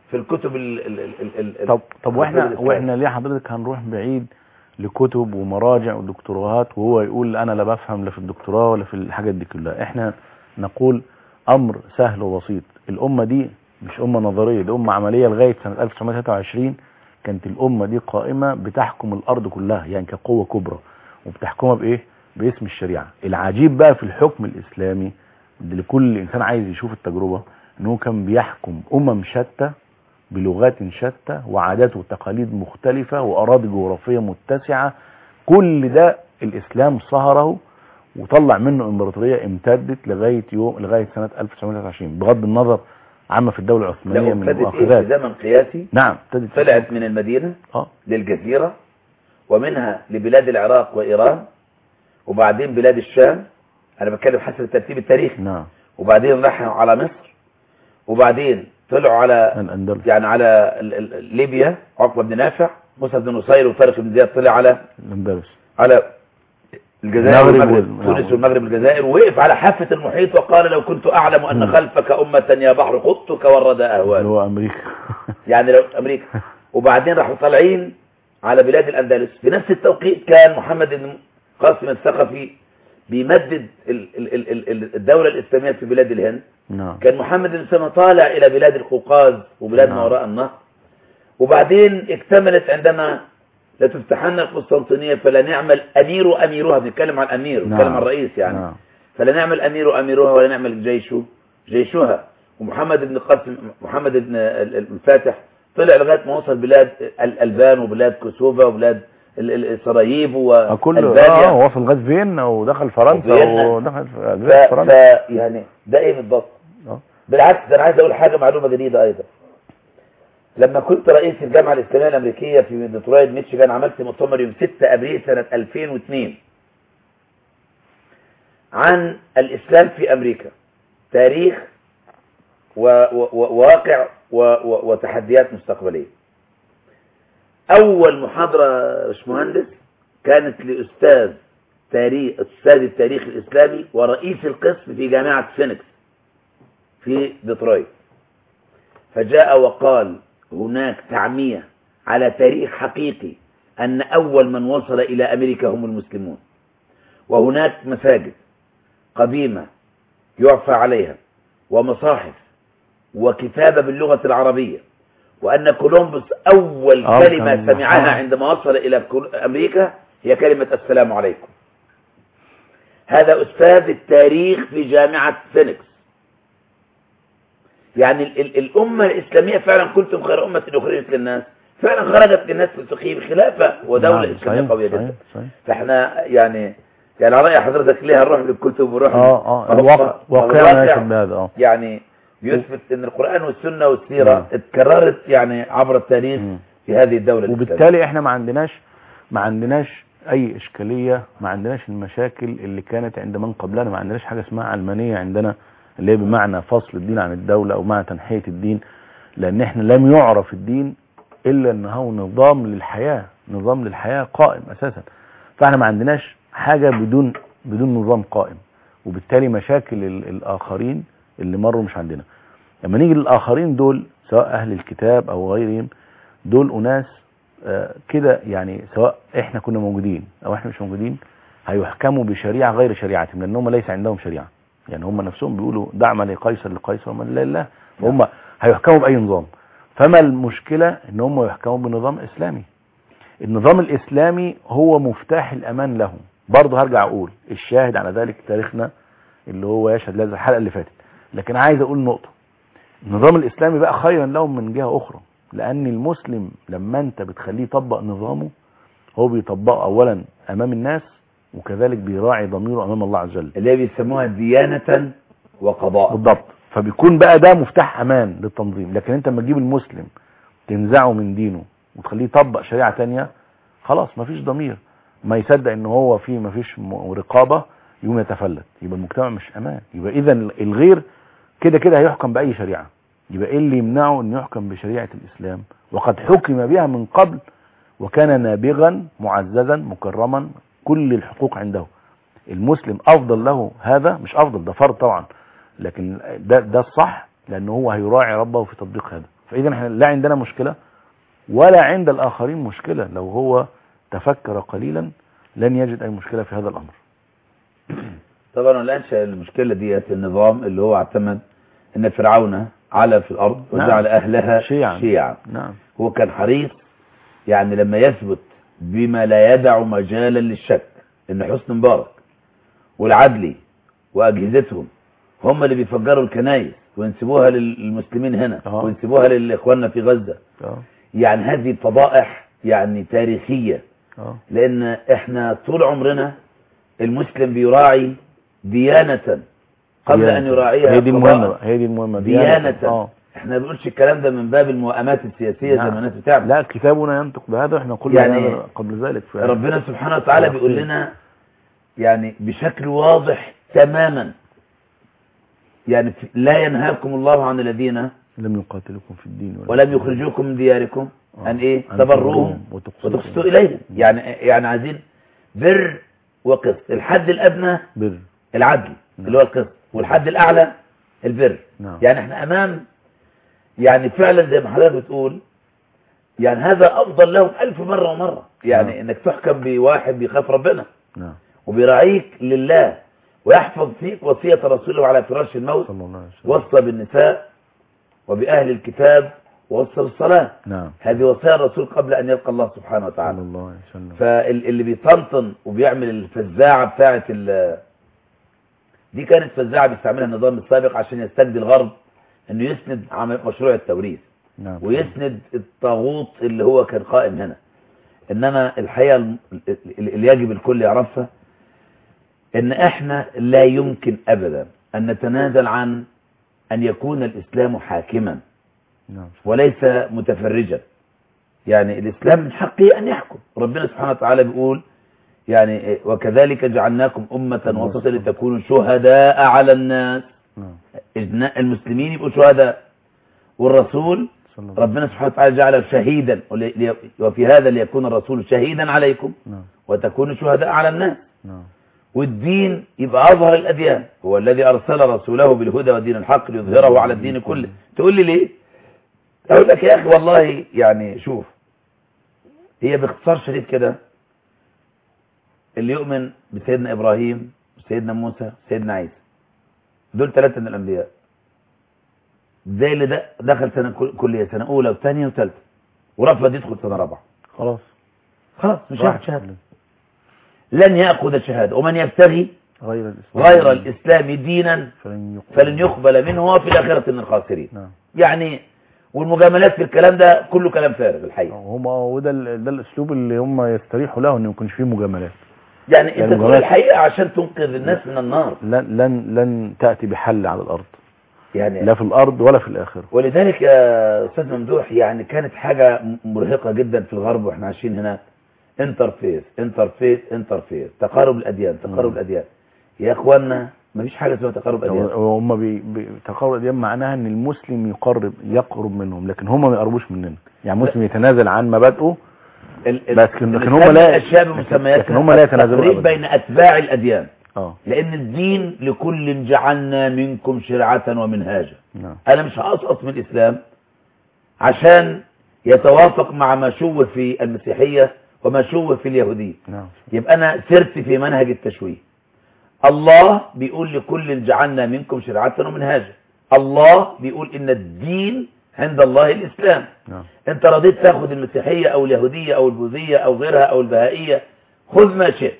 [SPEAKER 2] في الكتب ال ال ال ال ال
[SPEAKER 3] طب طب واحنا
[SPEAKER 2] الكتب
[SPEAKER 3] واحنا ليه حضرتك هنروح بعيد لكتب ومراجع ودكتوراهات وهو يقول انا لا بفهم لا في الدكتوراه ولا في الحاجات دي كلها احنا نقول امر سهل وبسيط الامه دي مش امه نظريه دي امه عمليه لغايه سنه 1923 كانت الامه دي قائمه بتحكم الارض كلها يعني كقوه كبرى وبتحكمها بايه باسم الشريعه العجيب بقى في الحكم الاسلامي اللي كل انسان عايز يشوف التجربه ان هو كان بيحكم امم شتى بلغات شتى وعادات وتقاليد مختلفة وأراضي جغرافية متسعة كل ده الإسلام صهره وطلع منه إمبراطورية امتدت لغاية يوم لغاية سنة 1923 بغض النظر عما في الدولة العثمانية
[SPEAKER 2] لو
[SPEAKER 3] من
[SPEAKER 2] ابتدت ايه في
[SPEAKER 3] مؤاخذات
[SPEAKER 2] زمن قياسي
[SPEAKER 3] نعم ابتدت
[SPEAKER 2] طلعت من المدينة
[SPEAKER 3] اه
[SPEAKER 2] للجزيرة ومنها لبلاد العراق وإيران وبعدين بلاد الشام أنا بتكلم حسب الترتيب التاريخي
[SPEAKER 3] نعم
[SPEAKER 2] وبعدين راحوا على مصر وبعدين طلعوا على
[SPEAKER 3] الأندلس
[SPEAKER 2] يعني على ال- ال- ليبيا عقبة بن نافع موسى بن نصير وطارق بن زياد طلع على
[SPEAKER 3] الأندلس
[SPEAKER 2] على الجزائر
[SPEAKER 3] المغرب
[SPEAKER 2] والمغرب
[SPEAKER 3] وال-
[SPEAKER 2] تونس والمغرب الجزائر ووقف على حافة المحيط وقال لو كنت أعلم أن
[SPEAKER 3] مم.
[SPEAKER 2] خلفك أمة يا بحر قدتك والردى
[SPEAKER 3] اللي
[SPEAKER 2] أهوال
[SPEAKER 3] هو أمريكا
[SPEAKER 2] يعني لو أمريكا وبعدين راحوا طالعين على بلاد الأندلس في نفس التوقيت كان محمد بن قاسم الثقفي بيمدد ال- ال- ال- ال- ال- الدولة الإسلامية في بلاد الهند
[SPEAKER 3] نعم
[SPEAKER 2] كان محمد بن سلمة طالع إلى بلاد القوقاز وبلاد ما
[SPEAKER 3] نعم.
[SPEAKER 2] وراء النهر وبعدين اكتملت عندما لتفتحن القسطنطينية فلا نعمل أمير أميرها بنتكلم عن الأمير بنتكلم
[SPEAKER 3] نعم.
[SPEAKER 2] عن الرئيس يعني
[SPEAKER 3] نعم
[SPEAKER 2] فلا نعمل أمير أميرها ولا نعمل جيش جيشها ومحمد بن قاسم محمد بن ال- ال- الفاتح طلع لغاية ما وصل بلاد الألبان وبلاد كوسوفا وبلاد ال- ال- سراييفو
[SPEAKER 3] كله
[SPEAKER 2] وألبانيا
[SPEAKER 3] اه هو في لغايه فيينا ودخل فرنسا
[SPEAKER 2] وفيينا.
[SPEAKER 3] ودخل
[SPEAKER 2] ف...
[SPEAKER 3] في
[SPEAKER 2] ف...
[SPEAKER 3] فرنسا
[SPEAKER 2] يعني ده ايه بالضبط
[SPEAKER 3] آه.
[SPEAKER 2] بالعكس ده انا عايز اقول حاجه معلومه جديده ايضا لما كنت رئيس الجامعه الاسلاميه الامريكيه في ديترويت ميتشيغان عملت مؤتمر يوم 6 ابريل سنه 2002 عن الاسلام في امريكا تاريخ و... و... وواقع و... و... وتحديات مستقبليه اول محاضره يا باشمهندس كانت لاستاذ تاريخ استاذ التاريخ الاسلامي ورئيس القسم في جامعه فينيكس في ديترويت فجاء وقال هناك تعمية على تاريخ حقيقي أن أول من وصل إلى أمريكا هم المسلمون وهناك مساجد قديمة يعفى عليها ومصاحف وكتابة باللغة العربية وأن كولومبوس أول
[SPEAKER 3] آه،
[SPEAKER 2] كلمة
[SPEAKER 3] كان-
[SPEAKER 2] سمعها
[SPEAKER 3] آه.
[SPEAKER 2] عندما وصل إلى كول- أمريكا هي كلمة السلام عليكم هذا أستاذ التاريخ في جامعة فينيكس يعني ال ال الأمة الإسلامية فعلا كنتم خير أمة أخرجت للناس فعلا خرجت للناس في تقييم خلافة ودولة
[SPEAKER 3] نعم،
[SPEAKER 2] إسلامية
[SPEAKER 3] صحيح،
[SPEAKER 2] قوية
[SPEAKER 3] صحيح،
[SPEAKER 2] جدا
[SPEAKER 3] صحيح.
[SPEAKER 2] فاحنا يعني يعني على رأي حضرتك ليه هنروح للكتب ونروح
[SPEAKER 3] اه اه
[SPEAKER 2] ما هو-
[SPEAKER 3] الواقع
[SPEAKER 2] ما هو
[SPEAKER 3] واقعنا
[SPEAKER 2] الواقع
[SPEAKER 3] يشهد بهذا اه
[SPEAKER 2] يعني بيثبت ان القرآن والسنة والسيرة
[SPEAKER 3] نعم.
[SPEAKER 2] اتكررت يعني عبر التاريخ
[SPEAKER 3] مم.
[SPEAKER 2] في هذه الدولة الإسلامية.
[SPEAKER 3] وبالتالي احنا ما عندناش ما عندناش اي اشكالية ما عندناش المشاكل اللي كانت عند من قبلنا ما عندناش حاجة اسمها علمانية عندنا اللي هي بمعنى فصل الدين عن الدولة او معنى تنحية الدين لان احنا لم يعرف الدين الا ان هو نظام للحياة نظام للحياة قائم اساسا فاحنا ما عندناش حاجة بدون بدون نظام قائم وبالتالي مشاكل ال- الاخرين اللي مروا مش عندنا لما نيجي للاخرين دول سواء اهل الكتاب او غيرهم دول اناس آه، كده يعني سواء احنا كنا موجودين او احنا مش موجودين هيحكموا بشريعة غير شريعتهم لان ليس عندهم شريعة يعني هم نفسهم بيقولوا دع ما لقيصر لقيصر وما لله لله فهم هيحكموا باي نظام فما المشكلة ان هم يحكموا بنظام اسلامي النظام الاسلامي هو مفتاح الامان لهم برضه هرجع اقول الشاهد على ذلك تاريخنا اللي هو يشهد لهذا الحلقة اللي فاتت لكن عايز اقول نقطة النظام الاسلامي بقى خيرا لهم من جهة اخرى لان المسلم لما انت بتخليه يطبق نظامه هو بيطبقه اولا امام الناس وكذلك بيراعي ضميره امام الله عز وجل
[SPEAKER 2] اللي هي بيسموها ديانة وقضاء
[SPEAKER 3] بالضبط فبيكون بقى ده مفتاح امان للتنظيم لكن انت لما تجيب المسلم تنزعه من دينه وتخليه يطبق شريعة تانية خلاص مفيش ضمير ما يصدق ان هو فيه مفيش م- رقابة يقوم يتفلت يبقى المجتمع مش امان يبقى اذا الغير كده كده هيحكم باي شريعة يبقى ايه اللي يمنعه ان يحكم بشريعة الاسلام وقد حكم بها من قبل وكان نابغا معززا مكرما كل الحقوق عنده المسلم افضل له هذا مش افضل ده فرض طبعا لكن ده ده الصح لانه هو هيراعي ربه في تطبيق هذا فاذا احنا لا عندنا مشكله ولا عند الاخرين مشكله لو هو تفكر قليلا لن يجد اي مشكله في هذا الامر
[SPEAKER 2] طبعا اللي انشا المشكله ديت النظام اللي هو اعتمد ان فرعون علا في الارض
[SPEAKER 3] نعم.
[SPEAKER 2] وجعل اهلها
[SPEAKER 3] شيعا.
[SPEAKER 2] شيعا
[SPEAKER 3] نعم
[SPEAKER 2] هو كان حريص يعني لما يثبت بما لا يدع مجالا للشك ان حسن مبارك والعدلي واجهزتهم هم اللي بيفجروا الكنائس وينسبوها للمسلمين هنا
[SPEAKER 3] أه.
[SPEAKER 2] وينسبوها لاخواننا في غزه
[SPEAKER 3] اه
[SPEAKER 2] يعني هذه فضائح يعني تاريخيه
[SPEAKER 3] اه
[SPEAKER 2] لان احنا طول عمرنا المسلم بيراعي ديانة قبل
[SPEAKER 3] ديانة.
[SPEAKER 2] ان يراعيها
[SPEAKER 3] هي دي
[SPEAKER 2] قضاء.
[SPEAKER 3] المهمه بقى، هي دي المهمه
[SPEAKER 2] ديانة
[SPEAKER 3] اه
[SPEAKER 2] احنا ما بنقولش الكلام ده من باب الموائمات السياسية زي
[SPEAKER 3] نعم.
[SPEAKER 2] ما الناس بتعمل
[SPEAKER 3] لا كتابنا ينطق بهذا احنا قلنا
[SPEAKER 2] يعني
[SPEAKER 3] هذا قبل ذلك ف...
[SPEAKER 2] ربنا سبحانه وتعالى بيقول لنا يعني بشكل واضح تماما يعني في- لا ينهاكم الله عن الذين
[SPEAKER 3] لم يقاتلكم في الدين ولا
[SPEAKER 2] ولم يخرجوكم من دياركم
[SPEAKER 3] آه.
[SPEAKER 2] أن إيه
[SPEAKER 3] أن
[SPEAKER 2] تبروهم
[SPEAKER 3] وتقسطوا
[SPEAKER 2] وتقسطوا إليهم يعني يعني عايزين بر وقسط الحد الأدنى
[SPEAKER 3] بر
[SPEAKER 2] العدل اللي هو القسط والحد الأعلى البر
[SPEAKER 3] نعم
[SPEAKER 2] يعني احنا أمام يعني فعلا زي ما حضرتك بتقول يعني هذا أفضل لهم ألف مرة ومرة يعني
[SPEAKER 3] نعم.
[SPEAKER 2] إنك تحكم بواحد بيخاف ربنا
[SPEAKER 3] نعم
[SPEAKER 2] وبيراعيك لله ويحفظ فيك وصية رسوله على فراش الموت
[SPEAKER 3] صلى الله عليه وسلم
[SPEAKER 2] وصى بالنساء وبأهل الكتاب ووصى بالصلاة
[SPEAKER 3] نعم
[SPEAKER 2] هذه وصية الرسول قبل أن يلقى الله سبحانه
[SPEAKER 3] صلى
[SPEAKER 2] وتعالى
[SPEAKER 3] الله عليه وسلم
[SPEAKER 2] فاللي بيطنطن وبيعمل الفزاعة بتاعة ال دي كانت فزاعة بيستعملها النظام السابق عشان يستجدي الغرب انه يسند عمل مشروع التوريث
[SPEAKER 3] نعم
[SPEAKER 2] ويسند الطاغوت اللي هو كان قائم هنا انما الحقيقة الم- اللي يجب الكل يعرفها ان احنا لا يمكن ابدا ان نتنازل عن ان يكون الاسلام حاكما
[SPEAKER 3] نعم
[SPEAKER 2] وليس متفرجا يعني الإسلام من حقه أن يحكم ربنا سبحانه وتعالى بيقول يعني إيه، وكذلك جعلناكم أمة وسطا لتكونوا شهداء على الناس
[SPEAKER 3] نعم
[SPEAKER 2] إذن المسلمين يبقوا شهداء والرسول
[SPEAKER 3] صلى الله
[SPEAKER 2] ربنا سبحانه وتعالى جعله شهيدا ولي- لي- وفي هذا ليكون الرسول شهيدا عليكم
[SPEAKER 3] نعم
[SPEAKER 2] وتكونوا شهداء على الناس
[SPEAKER 3] نعم
[SPEAKER 2] والدين يبقى أظهر الأديان هو الذي أرسل رسوله بالهدى ودين الحق ليظهره على الدين كله تقول لي ليه أقول لك يا أخي والله يعني شوف هي باختصار شديد كده اللي يؤمن بسيدنا إبراهيم سيدنا موسى سيدنا عيسى دول ثلاثة من الأنبياء زي اللي ده دخل سنة كل- كلية سنة أولى وثانية وثالثة ورفض يدخل سنة رابعة
[SPEAKER 3] خلاص
[SPEAKER 2] خلاص مش
[SPEAKER 3] راح
[SPEAKER 2] هياخد شهادة لن يأخذ الشهادة ومن يبتغي
[SPEAKER 3] غير الإسلام
[SPEAKER 2] غير الإسلام دينا
[SPEAKER 3] فلن يقبل
[SPEAKER 2] فلن يقبل منه وهو في الآخرة من الخاسرين
[SPEAKER 3] نعم
[SPEAKER 2] يعني والمجاملات في الكلام ده كله كلام فارغ الحقيقة
[SPEAKER 3] هم وده ال- ده الاسلوب اللي هم يستريحوا له انه ما يكونش فيه مجاملات
[SPEAKER 2] يعني انت
[SPEAKER 3] يعني
[SPEAKER 2] تقول
[SPEAKER 3] المجاملات-
[SPEAKER 2] الحقيقة عشان تنقذ الناس من النار
[SPEAKER 3] لن لن لن تاتي بحل على الارض
[SPEAKER 2] يعني
[SPEAKER 3] لا في الارض ولا في الاخره
[SPEAKER 2] ولذلك يا أستاذ ممدوح يعني كانت حاجة م- مرهقة جدا في الغرب واحنا عايشين هناك انترفيس انترفيس انترفيس تقارب الأديان تقارب
[SPEAKER 3] مم.
[SPEAKER 2] الأديان يا اخوانا مفيش حاجة اسمها تقارب أديان
[SPEAKER 3] هم بي بي تقرب الاديان معناها ان المسلم يقرب يقرب منهم لكن هم ما يقربوش مننا يعني المسلم يتنازل عن مبادئه
[SPEAKER 2] ال- ال-
[SPEAKER 3] بس لكن- لكن هم
[SPEAKER 2] بنسمي
[SPEAKER 3] لا-
[SPEAKER 2] الأشياء
[SPEAKER 3] لكن-
[SPEAKER 2] بمسمياتها
[SPEAKER 3] لكن هم لا يتنازلون
[SPEAKER 2] التقريب
[SPEAKER 3] أبداً.
[SPEAKER 2] بين أتباع الأديان
[SPEAKER 3] اه
[SPEAKER 2] لأن الدين لكل جعلنا منكم شرعة ومنهاجا
[SPEAKER 3] نعم
[SPEAKER 2] أنا مش هقصقص من الإسلام عشان يتوافق مع ما شوه في المسيحية وما شوه في اليهودية
[SPEAKER 3] نعم
[SPEAKER 2] يبقى أنا سرت في منهج التشويه الله بيقول لكل جعلنا منكم شرعة ومنهاجا الله بيقول إن الدين عند الله الإسلام
[SPEAKER 3] نعم
[SPEAKER 2] انت رضيت تاخد المسيحية او اليهودية او البوذية او غيرها او البهائية خذ ما شئت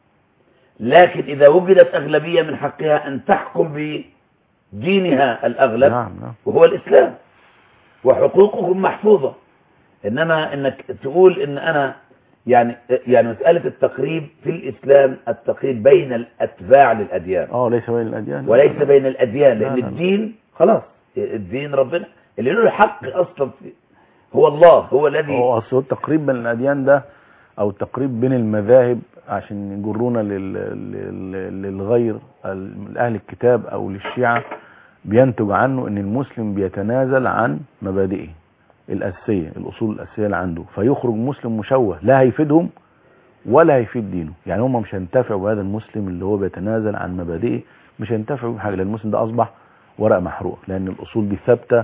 [SPEAKER 2] لكن اذا وجدت اغلبية من حقها ان تحكم بدينها الاغلب
[SPEAKER 3] نعم نعم
[SPEAKER 2] وهو الاسلام وحقوقهم محفوظة انما انك تقول ان انا يعني يعني مسألة التقريب في الاسلام التقريب بين الاتباع للاديان
[SPEAKER 3] اه ليس بين الاديان
[SPEAKER 2] وليس بين الاديان
[SPEAKER 3] لا،
[SPEAKER 2] لان
[SPEAKER 3] لا، لا.
[SPEAKER 2] الدين خلاص الدين ربنا اللي له الحق اصلا في هو الله هو الذي
[SPEAKER 3] هو اصل التقريب بين الاديان ده او التقريب بين المذاهب عشان يجرونا لل... لل... للغير ال- اهل الكتاب او للشيعة بينتج عنه ان المسلم بيتنازل عن مبادئه الاساسيه الاصول الاساسيه اللي عنده فيخرج مسلم مشوه لا هيفيدهم ولا هيفيد دينه يعني هم مش هينتفعوا بهذا المسلم اللي هو بيتنازل عن مبادئه مش هينتفعوا بحاجه لان المسلم ده اصبح ورق محروق لان الاصول دي ثابته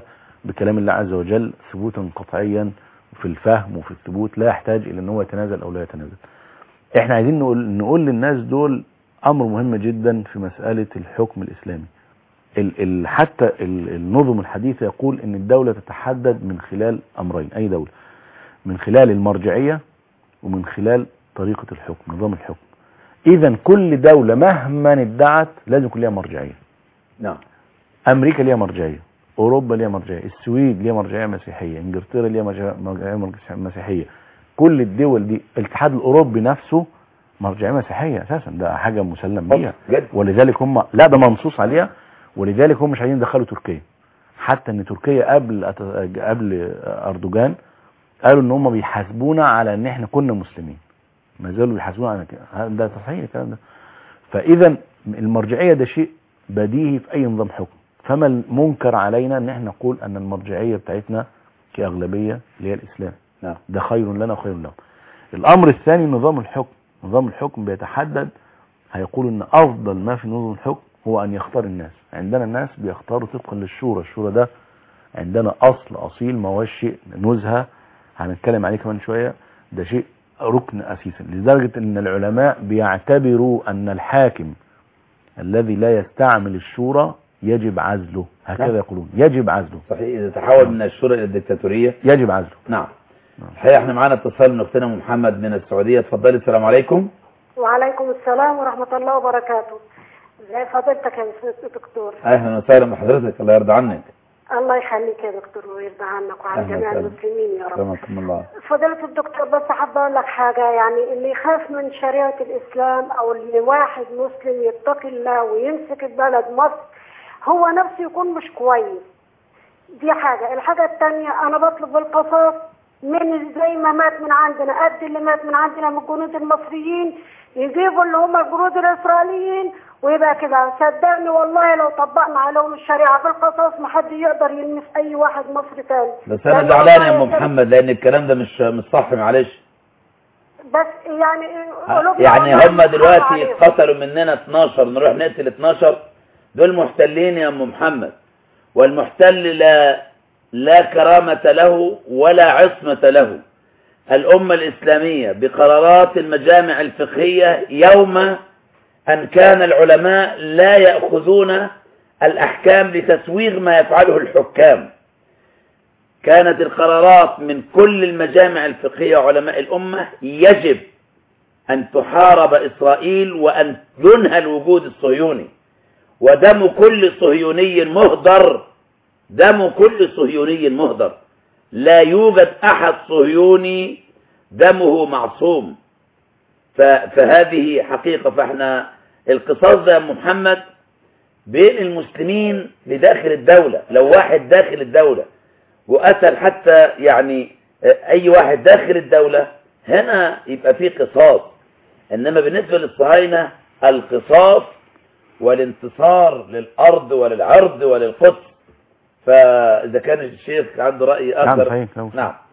[SPEAKER 3] بكلام الله عز وجل ثبوتا قطعيا في الفهم وفي الثبوت لا يحتاج الى ان هو يتنازل او لا يتنازل احنا عايزين نقول نقول للناس دول امر مهم جدا في مسألة الحكم الاسلامي ال ال حتى ال النظم الحديثة يقول ان الدولة تتحدد من خلال امرين اي دولة من خلال المرجعية ومن خلال طريقة الحكم نظام الحكم اذا كل دولة مهما ادعت لازم يكون لها مرجعية
[SPEAKER 2] نعم
[SPEAKER 3] امريكا ليها مرجعيه اوروبا ليها مرجعيه السويد ليها مرجعيه مسيحيه انجلترا ليها مرجعيه مرجعية مسيحيه كل الدول دي الاتحاد الاوروبي نفسه مرجعيه مسيحيه اساسا ده حاجه مسلم بيها
[SPEAKER 2] جد
[SPEAKER 3] ولذلك هم لا ده منصوص عليها ولذلك هم مش عايزين يدخلوا تركيا حتى ان تركيا قبل أت- قبل اردوغان قالوا ان هم بيحاسبونا على ان احنا كنا مسلمين ما زالوا بيحاسبونا على كده هذا- ده صحيح الكلام ده فاذا المرجعيه ده شيء بديهي في اي نظام حكم فما المنكر علينا ان احنا نقول ان المرجعيه بتاعتنا كاغلبيه اللي هي الاسلام
[SPEAKER 2] نعم
[SPEAKER 3] ده خير لنا وخير لهم الامر الثاني نظام الحكم نظام الحكم بيتحدد هيقول ان افضل ما في نظام الحكم هو ان يختار الناس عندنا الناس بيختاروا طبقا للشورى الشورى ده عندنا اصل اصيل ما هوش شيء نزهه هنتكلم عليه كمان شويه ده شيء ركن اساسي لدرجه ان العلماء بيعتبروا ان الحاكم الذي لا يستعمل الشورى يجب عزله هكذا
[SPEAKER 2] نعم.
[SPEAKER 3] يقولون يجب عزله
[SPEAKER 2] صحيح اذا تحول من الشورى الى الدكتاتوريه
[SPEAKER 3] يجب عزله
[SPEAKER 2] نعم الحقيقه احنا معانا اتصال من اختنا ام محمد من السعوديه اتفضلي السلام عليكم
[SPEAKER 4] وعليكم السلام ورحمة الله وبركاته زي فضيلتك يا دكتور
[SPEAKER 2] اهلا وسهلا بحضرتك الله يرضى عنك
[SPEAKER 4] الله يخليك يا دكتور ويرضى عنك وعن
[SPEAKER 2] أهلا
[SPEAKER 4] جميع
[SPEAKER 2] وسهلا.
[SPEAKER 4] المسلمين يا رب
[SPEAKER 2] رحمكم الله
[SPEAKER 4] فضيلة الدكتور بس حابة أقول لك حاجة يعني اللي يخاف من شريعة الإسلام أو اللي واحد مسلم يتقي الله ويمسك البلد مصر هو نفسه يكون مش كويس دي حاجة الحاجة التانية أنا بطلب القصاص من زي ما مات من عندنا قد اللي مات من عندنا من الجنود المصريين يجيبوا اللي هم الجنود الإسرائيليين ويبقى كده صدقني والله لو طبقنا عليهم الشريعة بالقصاص ما حد يقدر يلمس أي واحد مصري تاني
[SPEAKER 2] بس انا
[SPEAKER 4] لأن
[SPEAKER 2] زعلان يا
[SPEAKER 4] والله
[SPEAKER 2] ام محمد لان الكلام ده مش مش صح معلش
[SPEAKER 4] بس يعني قلوبنا
[SPEAKER 2] يعني
[SPEAKER 4] والله
[SPEAKER 2] هم
[SPEAKER 4] مش
[SPEAKER 2] دلوقتي
[SPEAKER 4] عليهم.
[SPEAKER 2] اتقتلوا مننا 12 نروح نقتل 12 دول محتلين يا ام محمد والمحتل لا لا كرامة له ولا عصمة له الأمة الإسلامية بقرارات المجامع الفقهية يوم أن كان العلماء لا يأخذون الأحكام لتسويغ ما يفعله الحكام كانت القرارات من كل المجامع الفقهية وعلماء الأمة يجب أن تحارب إسرائيل وأن ينهى الوجود الصهيوني ودم كل صهيوني مهدر دم كل صهيوني مهدر لا يوجد أحد صهيوني دمه معصوم ف- فهذه حقيقة فاحنا القصاص ده يا أم محمد بين المسلمين بداخل الدولة لو واحد داخل الدولة وقتل حتى يعني أي واحد داخل الدولة هنا يبقى فيه قصاص إنما بالنسبة للصهاينة القصاص والانتصار للأرض وللعرض وللقدس فإذا كان الشيخ عنده رأي
[SPEAKER 3] نعم
[SPEAKER 2] آخر
[SPEAKER 3] صحيح كلام صحيح.
[SPEAKER 2] نعم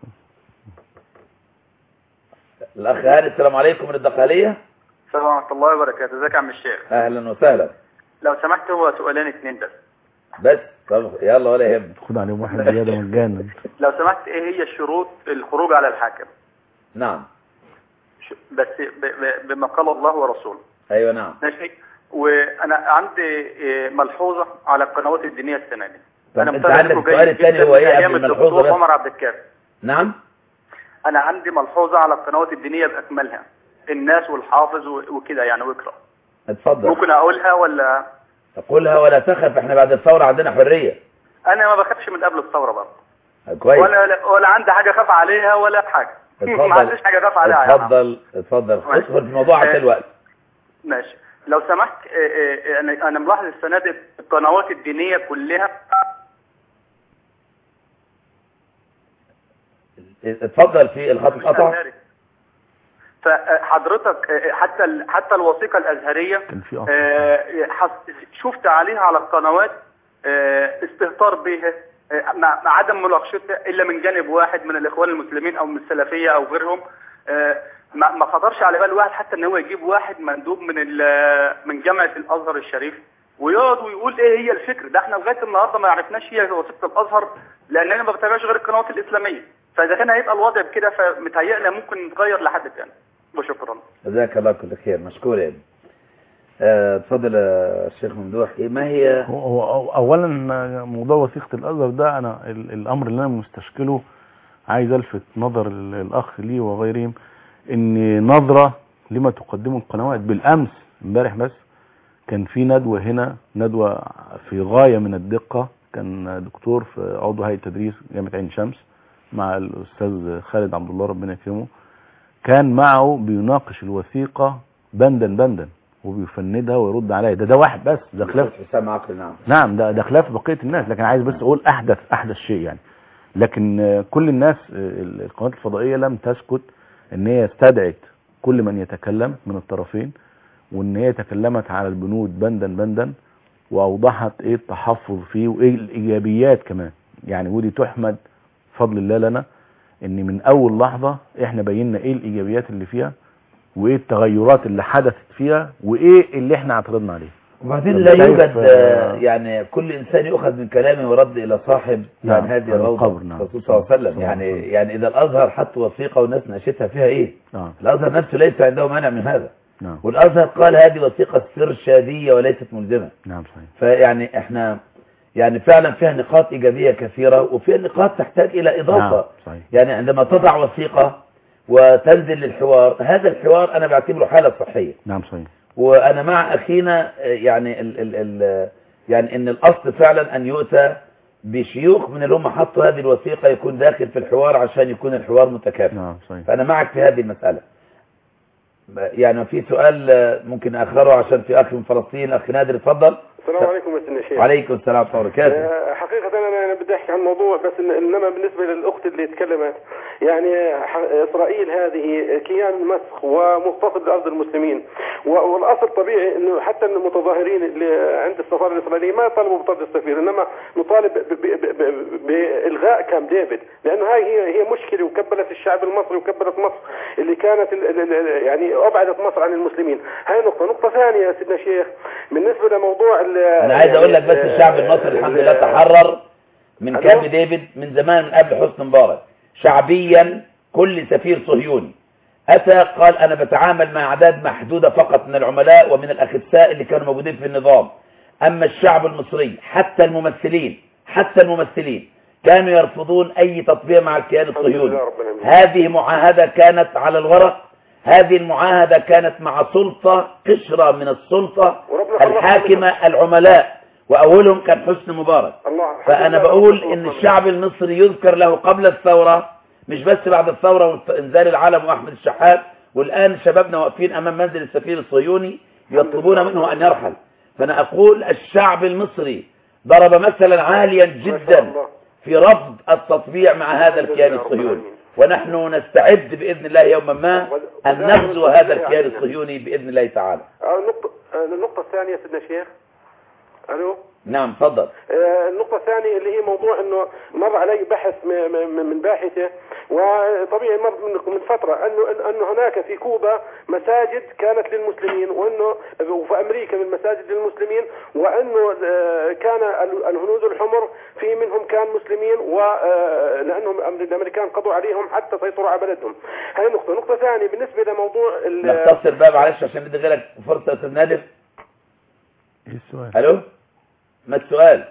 [SPEAKER 2] الأخ هاني السلام عليكم من الدقهلية
[SPEAKER 5] السلام ورحمة الله وبركاته ازيك يا عم الشيخ
[SPEAKER 2] أهلا وسهلا
[SPEAKER 5] لو سمحت هو سؤالين اتنين بس
[SPEAKER 2] بس طب يلا ولا يهم
[SPEAKER 3] خد عليهم واحد زياده مجانا
[SPEAKER 5] لو سمحت ايه هي الشروط الخروج على الحاكم
[SPEAKER 2] نعم
[SPEAKER 5] ش- بس ب- ب- بما قال الله ورسوله
[SPEAKER 2] أيوة نعم
[SPEAKER 5] ماشي وانا عندي إيه، ملحوظة على القنوات الدينية السنة دي
[SPEAKER 2] طب
[SPEAKER 5] انا
[SPEAKER 2] أنت
[SPEAKER 5] متابع
[SPEAKER 2] عندك
[SPEAKER 5] لكم
[SPEAKER 2] السؤال
[SPEAKER 5] جيد
[SPEAKER 2] الثاني
[SPEAKER 5] جداً
[SPEAKER 2] هو إيه
[SPEAKER 5] من
[SPEAKER 2] قبل
[SPEAKER 5] ايام
[SPEAKER 2] الملحوظة
[SPEAKER 5] الدكتور
[SPEAKER 2] بس؟
[SPEAKER 5] عمر عبد الكافي
[SPEAKER 2] نعم
[SPEAKER 5] انا عندي ملحوظة على القنوات الدينية باكملها الناس والحافظ و- وكده يعني واقرا
[SPEAKER 2] اتفضل
[SPEAKER 5] ممكن اقولها ولا
[SPEAKER 2] قولها ولا تخف احنا بعد الثورة عندنا حرية
[SPEAKER 5] انا ما بخافش من قبل الثورة برضه
[SPEAKER 2] كويس
[SPEAKER 5] ولا ولا عندي حاجة اخاف عليها ولا حاجة ما
[SPEAKER 2] اتفضل
[SPEAKER 5] عنديش حاجة اخاف عليها يا عم.
[SPEAKER 2] اتفضل اتفضل
[SPEAKER 5] ماشي.
[SPEAKER 2] ادخل في الموضوع عشان
[SPEAKER 5] آه. الوقت
[SPEAKER 2] الوقت
[SPEAKER 5] ماشي لو سمحت آه، آه، آه، انا انا ملاحظ السنه دي القنوات الدينيه كلها
[SPEAKER 2] اتفضل في الخط اتقطع
[SPEAKER 5] فحضرتك آه، حتى ال- حتى الوثيقه الازهريه
[SPEAKER 3] كان في أصل.
[SPEAKER 5] آه، حس- شفت عليها على القنوات آه، استهتار بها آه، مع مع عدم مناقشتها الا من جانب واحد من الاخوان المسلمين او من السلفيه او غيرهم آه، ما ما خطرش على بال واحد حتى ان هو يجيب واحد مندوب من ال- من جامعه الازهر الشريف ويقعد ويقول ايه هي الفكر ده احنا لغايه النهارده ما عرفناش هي وثيقه الازهر لان انا ما بتابعش غير القنوات الاسلاميه فاذا كان هيبقى الوضع بكده فمتهيألي ممكن نتغير لحد تاني وشكرا
[SPEAKER 2] جزاك الله كل خير مشكور يا ابني آه، اتفضل يا شيخ ممدوح إيه ما هي
[SPEAKER 3] هو هو اولا موضوع وثيقه الازهر ده انا ال- الامر اللي انا مستشكله عايز الفت نظر ال- الاخ لي وغيرهم ان نظره لما تقدمه القنوات بالامس امبارح بس كان في ندوه هنا ندوه في غايه من الدقه كان دكتور في عضو هيئه تدريس جامعه عين شمس مع الاستاذ خالد عبد الله ربنا يكرمه كان معه بيناقش الوثيقه بندا بندا وبيفندها ويرد عليها ده ده واحد بس ده خلاف
[SPEAKER 2] حسام عقل نعم
[SPEAKER 3] نعم ده ده خلاف بقيه الناس لكن عايز بس اقول احدث احدث شيء يعني لكن آه، كل الناس آه، ال- القنوات الفضائيه لم تسكت ان هي استدعت كل من يتكلم من الطرفين وان هي تكلمت على البنود بندا بندا واوضحت ايه التحفظ فيه وايه الايجابيات كمان يعني ودي تحمد فضل الله لنا ان من اول لحظه احنا بينا ايه الايجابيات اللي فيها وايه التغيرات اللي حدثت فيها وايه اللي احنا اعترضنا عليه
[SPEAKER 2] وبعدين
[SPEAKER 3] طب
[SPEAKER 2] لا
[SPEAKER 3] شايف،
[SPEAKER 2] يوجد
[SPEAKER 3] آه،
[SPEAKER 2] آه، يعني كل انسان يؤخذ من كلامه ورد الى صاحب يعني
[SPEAKER 3] نعم،
[SPEAKER 2] هذه
[SPEAKER 3] على
[SPEAKER 2] الروضه
[SPEAKER 3] القبر، نعم.
[SPEAKER 2] الرسول صلى الله عليه وسلم
[SPEAKER 3] صلى الله
[SPEAKER 2] يعني
[SPEAKER 3] عليه وسلم.
[SPEAKER 2] يعني اذا الازهر حط وثيقه والناس ناقشتها فيها ايه؟
[SPEAKER 3] نعم
[SPEAKER 2] الازهر نفسه ليس عنده مانع من هذا
[SPEAKER 3] نعم
[SPEAKER 2] والازهر قال هذه وثيقه استرشاديه وليست ملزمه
[SPEAKER 3] نعم صحيح
[SPEAKER 2] فيعني احنا يعني فعلا فيها نقاط ايجابيه كثيره وفيها نقاط تحتاج الى اضافه
[SPEAKER 3] نعم صحيح
[SPEAKER 2] يعني عندما تضع وثيقه وتنزل للحوار هذا الحوار انا بعتبره حاله صحيه
[SPEAKER 3] نعم صحيح
[SPEAKER 2] وانا مع اخينا آه، يعني ال ال ال يعني ان الاصل فعلا ان يؤتى بشيوخ من اللي هم حطوا هذه الوثيقه يكون داخل في الحوار عشان يكون الحوار متكافئ
[SPEAKER 3] نعم صحيح
[SPEAKER 2] فانا معك في هذه المساله يعني في سؤال آه، ممكن اخره عشان في اخ من فلسطين اخ نادر اتفضل
[SPEAKER 6] السلام عليكم يا سيدنا الشيخ
[SPEAKER 2] وعليكم السلام ورحمه الله وبركاته
[SPEAKER 6] آه، حقيقة أنا أنا بدي أحكي عن موضوع بس إن- إنما بالنسبة للأخت اللي تكلمت يعني ح- إسرائيل هذه كيان مسخ ومغتصب لأرض المسلمين و- والأصل طبيعي إنه حتى إن المتظاهرين اللي عند السفارة الإسرائيلية ما يطالبوا بطرد السفير إنما نطالب ب- ب- ب- ب- بإلغاء كام ديفيد لأنه هاي هي هي مشكلة وكبلت الشعب المصري وكبلت مصر اللي كانت ال- ال- ال- يعني أبعدت مصر عن المسلمين هاي نقطة نقطة ثانية يا سيدنا الشيخ بالنسبة لموضوع ال-
[SPEAKER 2] انا عايز اقول لك بس
[SPEAKER 6] يعني-
[SPEAKER 2] الشعب المصري الحمد لله تحرر من
[SPEAKER 6] ألو؟
[SPEAKER 2] كامب ديفيد من زمان من قبل حسني مبارك شعبيا كل سفير صهيوني اتى قال انا بتعامل مع اعداد محدوده فقط من العملاء ومن الاخساء اللي كانوا موجودين في النظام اما الشعب المصري حتى الممثلين حتى الممثلين كانوا يرفضون اي تطبيع مع الكيان
[SPEAKER 6] الحمد
[SPEAKER 2] الصهيوني
[SPEAKER 6] لله رب العالمين.
[SPEAKER 2] هذه معاهدة كانت على الورق هذه المعاهدة كانت مع سلطة قشرة من السلطة
[SPEAKER 6] وربنا خلقنا
[SPEAKER 2] الحاكمة العملاء وأولهم كان حسني مبارك
[SPEAKER 6] الله الحمد
[SPEAKER 2] فأنا
[SPEAKER 6] لله
[SPEAKER 2] بقول
[SPEAKER 6] رب
[SPEAKER 2] إن
[SPEAKER 6] العالمين.
[SPEAKER 2] الشعب المصري يذكر له قبل الثورة مش بس بعد الثورة وإنزال العلم وأحمد الشحات والآن شبابنا واقفين أمام منزل السفير الصهيوني يطلبون منه أن يرحل فأنا أقول الشعب المصري ضرب مثلا عاليا
[SPEAKER 6] ما شاء
[SPEAKER 2] جدا
[SPEAKER 6] الله.
[SPEAKER 2] في رفض التطبيع مع هذا الكيان
[SPEAKER 6] لله رب
[SPEAKER 2] الصهيوني
[SPEAKER 6] العالمين.
[SPEAKER 2] ونحن نستعد بإذن الله يوما ما أن نغزو هذا الكيان الصهيوني بإذن الله تعالى
[SPEAKER 6] آه، النقطة آه، النقطة الثانية سيدنا الشيخ الو
[SPEAKER 2] نعم تفضل
[SPEAKER 6] آه، النقطة الثانية اللي هي موضوع انه مر علي بحث م- م- من باحثة وطبيعي مر من من فترة انه انه هناك في كوبا مساجد كانت للمسلمين وانه وفي امريكا من مساجد للمسلمين وانه آه، كان ال- الهنود الحمر في منهم كان مسلمين ولانهم الامريكان قضوا عليهم حتى سيطروا على بلدهم هاي نقطة نقطة ثانية بالنسبة لموضوع ال-
[SPEAKER 2] نختصر بقى معلش عشان بدي غيرك فرصة يا أستاذ نادر
[SPEAKER 3] ايه السؤال
[SPEAKER 2] ألو ما السؤال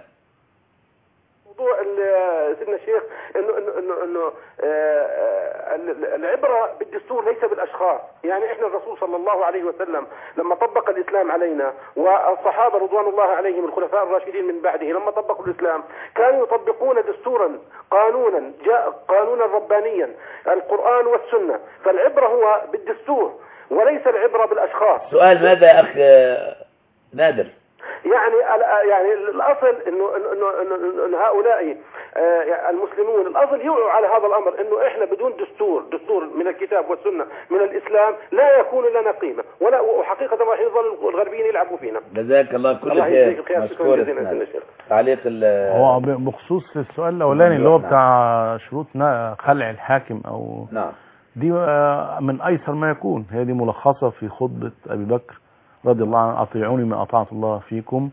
[SPEAKER 6] موضوع ال- سيدنا الشيخ انه انه انه انه آه، ال- العبره بالدستور ليس بالاشخاص، يعني احنا الرسول صلى الله عليه وسلم لما طبق الاسلام علينا والصحابه رضوان الله عليهم الخلفاء الراشدين من بعده لما طبقوا الاسلام كانوا يطبقون دستورا قانونا جاء قانونا ربانيا القران والسنه، فالعبره هو بالدستور وليس العبره بالاشخاص.
[SPEAKER 2] سؤال ماذا يا أخ آه، نادر
[SPEAKER 6] يعني ال- يعني الاصل انه انه انه, إنه, إنه هؤلاء آه، يعني المسلمون الاصل يوعوا على هذا الامر انه احنا بدون دستور دستور من الكتاب والسنه من الاسلام لا يكون لنا قيمه ولا وحقيقه راح يظل الغربيين يلعبوا فينا
[SPEAKER 2] جزاك الله كل
[SPEAKER 6] الله يجزيك
[SPEAKER 2] خير
[SPEAKER 6] الخير شكرا
[SPEAKER 2] مشكور يا
[SPEAKER 6] جزيلا
[SPEAKER 2] أستاذ
[SPEAKER 6] سيدنا
[SPEAKER 2] نادر.
[SPEAKER 6] الشيخ
[SPEAKER 2] تعليق ال
[SPEAKER 3] هو ب- بخصوص السؤال الاولاني اللي هو بتاع شروط نا- خلع الحاكم او
[SPEAKER 2] نعم
[SPEAKER 3] دي آه، من ايسر ما يكون هي دي ملخصه في خطبه ابي بكر رضي الله عنه اطيعوني ما اطاعت الله فيكم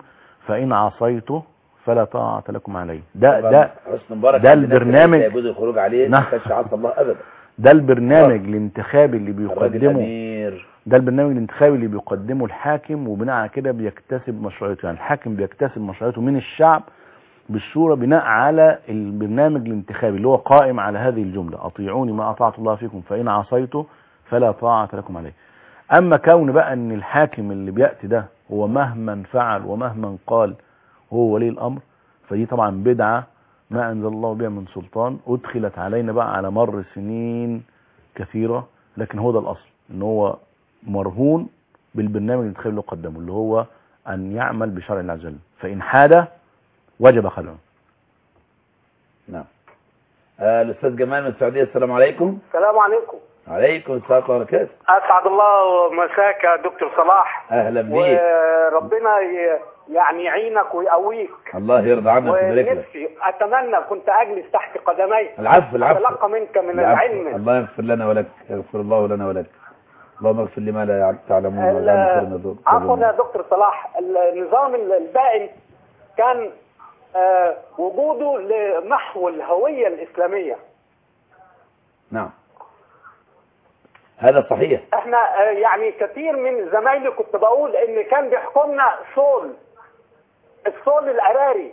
[SPEAKER 3] فإن عصيته فلا طاعة لكم عليه ده
[SPEAKER 2] طبعاً
[SPEAKER 3] ده
[SPEAKER 2] حسن مبارك
[SPEAKER 3] ده
[SPEAKER 2] عند الناس
[SPEAKER 3] البرنامج-
[SPEAKER 2] اللي يجوز الخروج عليه
[SPEAKER 3] نعم.
[SPEAKER 2] ما كانش عصى الله ابدا
[SPEAKER 3] ده البرنامج الانتخابي اللي
[SPEAKER 2] الراجل
[SPEAKER 3] بيقدمه
[SPEAKER 2] امير
[SPEAKER 3] ده البرنامج الانتخابي اللي بيقدمه الحاكم وبناء على كده بيكتسب مشروعيته يعني الحاكم بيكتسب مشروعيته من الشعب بالشورى بناء على البرنامج الانتخابي اللي هو قائم على هذه الجملة أطيعوني ما أطعت الله فيكم فإن عصيته فلا طاعة لكم عليه أما كون بقى أن الحاكم اللي بيأتي ده هو مهما فعل ومهما قال هو ولي الأمر فدي طبعا بدعة ما أنزل الله بها من سلطان أدخلت علينا بقى على مر سنين كثيرة لكن هو ده الأصل ان هو مرهون بالبرنامج الانتخابي اللي قدمه اللي هو ان يعمل بشرع الله عز وجل فان حاد وجب خلعه
[SPEAKER 2] نعم آه الاستاذ جمال من السعوديه السلام عليكم
[SPEAKER 7] السلام عليكم
[SPEAKER 2] عليكم السلام ورحمه الله وبركاته
[SPEAKER 7] اسعد الله مساك يا دكتور صلاح
[SPEAKER 2] اهلا بيك
[SPEAKER 7] وربنا ي- يعني يعينك ويقويك
[SPEAKER 2] الله يرضى عنك ويبارك لك
[SPEAKER 7] ونفسي اتمنى كنت اجلس تحت قدميك
[SPEAKER 2] العفو العفو
[SPEAKER 7] اتلقى منك من
[SPEAKER 2] العفو.
[SPEAKER 7] العلم
[SPEAKER 2] الله يغفر لنا ولك يغفر الله لنا ولك اللهم اغفر لما لا يعلم- تعلمون
[SPEAKER 7] ال-
[SPEAKER 2] ولا خير من ذو-
[SPEAKER 7] عفوا يا دكتور صلاح النظام الدائم كان آه، وجوده لمحو الهوية الإسلامية
[SPEAKER 2] نعم هذا صحيح
[SPEAKER 7] احنا آه، يعني كثير من زمايلي كنت بقول ان كان بيحكمنا صول الصول القراري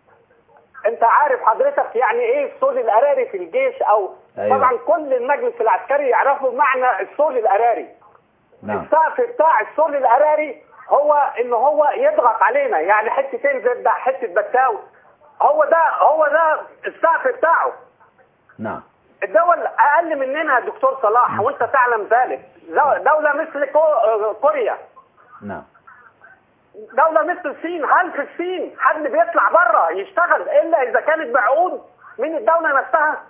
[SPEAKER 7] انت عارف حضرتك يعني ايه الصول القراري في الجيش او
[SPEAKER 2] أيوة.
[SPEAKER 7] طبعا كل المجلس العسكري يعرفوا معنى الصول القراري
[SPEAKER 2] نعم
[SPEAKER 7] السقف بتاع الصول القراري هو ان هو يضغط علينا يعني حتتين زبده حته بتاو هو ده هو ده السقف بتاعه
[SPEAKER 2] نعم
[SPEAKER 7] الدول اقل مننا يا دكتور صلاح وانت تعلم ذلك دو- دوله مثل كو- كوريا
[SPEAKER 2] نعم
[SPEAKER 7] دولة مثل الصين هل في الصين حد بيطلع بره يشتغل الا اذا كانت بعقود من الدولة نفسها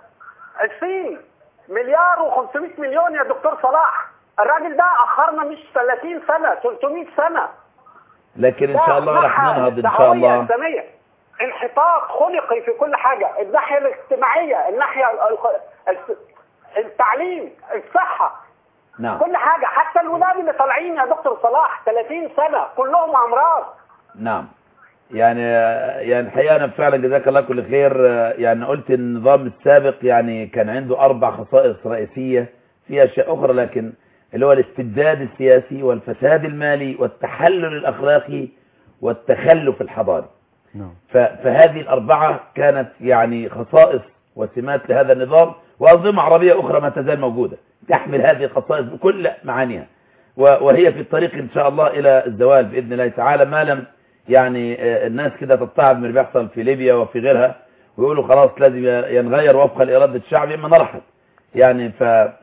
[SPEAKER 7] الصين مليار و500 مليون يا دكتور صلاح الراجل ده اخرنا مش 30 سنة 300 سنة
[SPEAKER 2] لكن ان شاء الله رح
[SPEAKER 7] ده
[SPEAKER 2] ننهض ان شاء
[SPEAKER 7] دعوية
[SPEAKER 2] الله
[SPEAKER 7] إسلامية. انحطاط خلقي في كل حاجة الناحية الاجتماعية الناحية ال- ال- التعليم الصحة
[SPEAKER 2] نعم
[SPEAKER 7] كل حاجة حتى الولاد اللي طالعين يا دكتور صلاح 30 سنة كلهم أمراض
[SPEAKER 2] نعم يعني يعني الحقيقه انا فعلا جزاك الله كل خير يعني قلت النظام السابق يعني كان عنده اربع خصائص رئيسيه في اشياء اخرى لكن اللي هو الاستبداد السياسي والفساد المالي والتحلل الاخلاقي والتخلف الحضاري
[SPEAKER 3] نعم
[SPEAKER 2] ف- فهذه الأربعة كانت يعني خصائص وسمات لهذا النظام وأنظمة عربية أخرى ما تزال موجودة تحمل هذه الخصائص بكل معانيها و- وهي في الطريق إن شاء الله إلى الزوال بإذن الله تعالى ما لم يعني آه، الناس كده تتعب من اللي بيحصل في ليبيا وفي غيرها ويقولوا خلاص لازم ينغير وفقا لإرادة الشعب إما نرحل يعني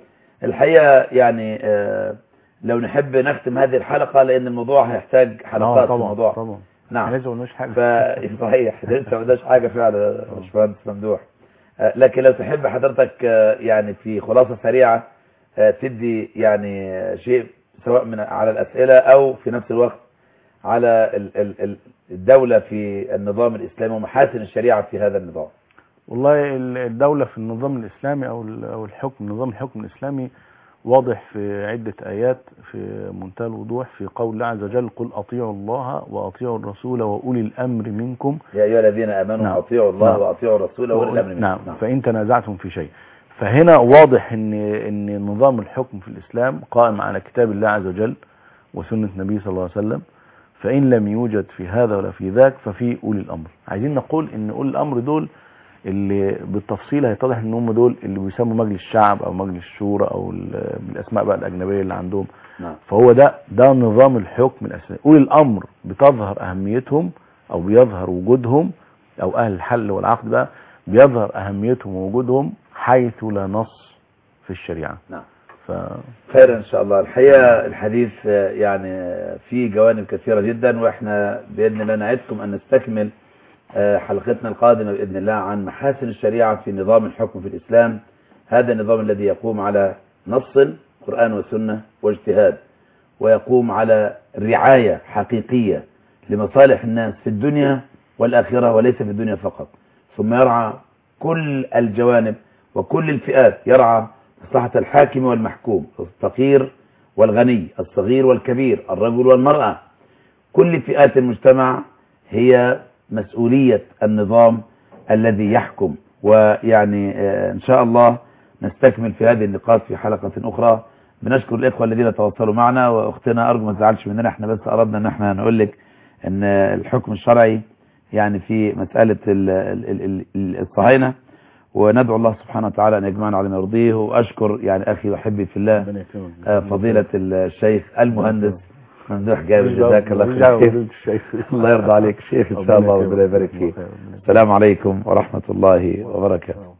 [SPEAKER 2] فالحقيقة يعني آه، لو نحب نختم هذه الحلقة لأن الموضوع هيحتاج
[SPEAKER 3] آه،
[SPEAKER 2] حلقات في
[SPEAKER 3] طبعا
[SPEAKER 2] الموضوع
[SPEAKER 3] طبعا
[SPEAKER 2] نعم
[SPEAKER 3] احنا لسه ما قلناش حاجة
[SPEAKER 2] ف صحيح لسه ما قلناش حاجه فعلا يا باشمهندس ممدوح آه، لكن لو تحب حضرتك آه، يعني في خلاصه سريعه آه، تدي يعني آه، شيء سواء من على الاسئله او في نفس الوقت على ال- ال- ال- الدوله في النظام الاسلامي ومحاسن الشريعه في هذا النظام
[SPEAKER 3] والله ال- الدولة في النظام الإسلامي أو ال- أو الحكم نظام الحكم الإسلامي واضح في عدة آيات في منتهى الوضوح في قول الله عز وجل قل أطيعوا الله وأطيعوا الرسول وأولي الأمر منكم
[SPEAKER 2] يا ايها الذين امنوا
[SPEAKER 3] نعم.
[SPEAKER 2] اطيعوا الله
[SPEAKER 3] نعم.
[SPEAKER 2] واطيعوا الرسول واولي الامر منكم.
[SPEAKER 3] نعم فإن تنازعتم في شيء فهنا واضح ان ان نظام الحكم في الإسلام قائم على كتاب الله عز وجل وسنة النبي صلى الله عليه وسلم فإن لم يوجد في هذا ولا في ذاك ففي أولي الأمر عايزين نقول ان أولي الأمر دول اللي بالتفصيل هيتضح ان هم دول اللي بيسموا مجلس الشعب او مجلس الشورى او ال- بالاسماء بقى الاجنبيه اللي عندهم
[SPEAKER 2] نعم
[SPEAKER 3] فهو ده ده نظام الحكم الاسلامي اولي الامر بتظهر اهميتهم او بيظهر وجودهم او اهل الحل والعقد بقى بيظهر اهميتهم ووجودهم حيث لا نص في الشريعه
[SPEAKER 2] نعم
[SPEAKER 3] ف
[SPEAKER 2] خير ان شاء الله الحقيقه الحديث آه، يعني آه، فيه جوانب كثيره جدا واحنا باذن الله نعدكم ان نستكمل آه، حلقتنا القادمه باذن الله عن محاسن الشريعه في نظام الحكم في الاسلام هذا النظام الذي يقوم على نص قران وسنه واجتهاد ويقوم على رعايه حقيقيه لمصالح الناس في الدنيا والاخره وليس في الدنيا فقط ثم يرعى كل الجوانب وكل الفئات يرعى مصلحة الحاكم والمحكوم الفقير والغني الصغير والكبير الرجل والمرأة كل فئات المجتمع هي مسؤولية النظام الذي يحكم ويعني آه، إن شاء الله نستكمل في هذه النقاط في حلقة أخرى بنشكر الإخوة الذين تواصلوا معنا وأختنا أرجو ما تزعلش مننا احنا بس أردنا أن احنا نقول لك أن الحكم الشرعي يعني في مسألة ال- ال- ال- ال- الصهاينة وندعو الله سبحانه وتعالى أن يجمعنا على ما يرضيه وأشكر يعني أخي وحبي في الله
[SPEAKER 3] ربنا يكرمك.
[SPEAKER 2] آه، فضيلة الشيخ المهندس ممدوح جابر
[SPEAKER 3] ماليش دعوة-
[SPEAKER 2] جزاك الله
[SPEAKER 3] ماليش دعوة
[SPEAKER 2] خير
[SPEAKER 3] بفضيلة الشيخ.
[SPEAKER 2] الله يرضى عليك شيخ إن شاء الله
[SPEAKER 3] ربنا
[SPEAKER 2] وربنا يبارك
[SPEAKER 3] يكرمك.
[SPEAKER 2] فيك
[SPEAKER 3] ربنا يكرمك.
[SPEAKER 2] السلام عليكم ورحمة الله وبركاته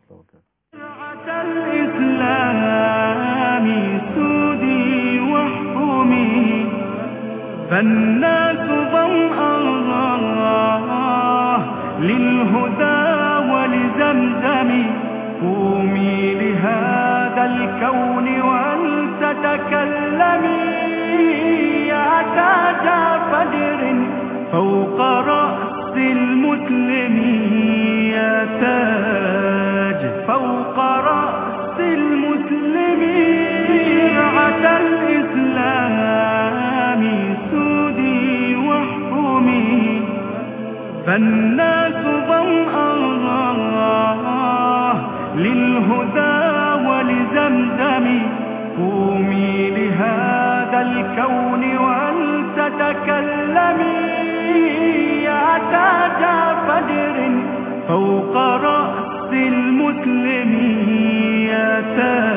[SPEAKER 1] الإسلام سودي واحكمي فالناس ظمأ للهدى ولزمزم قومي لهذا الكون ولتتكلمي يا تاج فجر فوق رأس المسلمين يا تاج فوق رأس المسلمين شرعة الإسلام سودي واحكمي فالناس ظمأ للهدى ولزمزم قومي لهذا الكون ولتتكلمي يا تاج فجر فوق رأس المسلمين يا تاج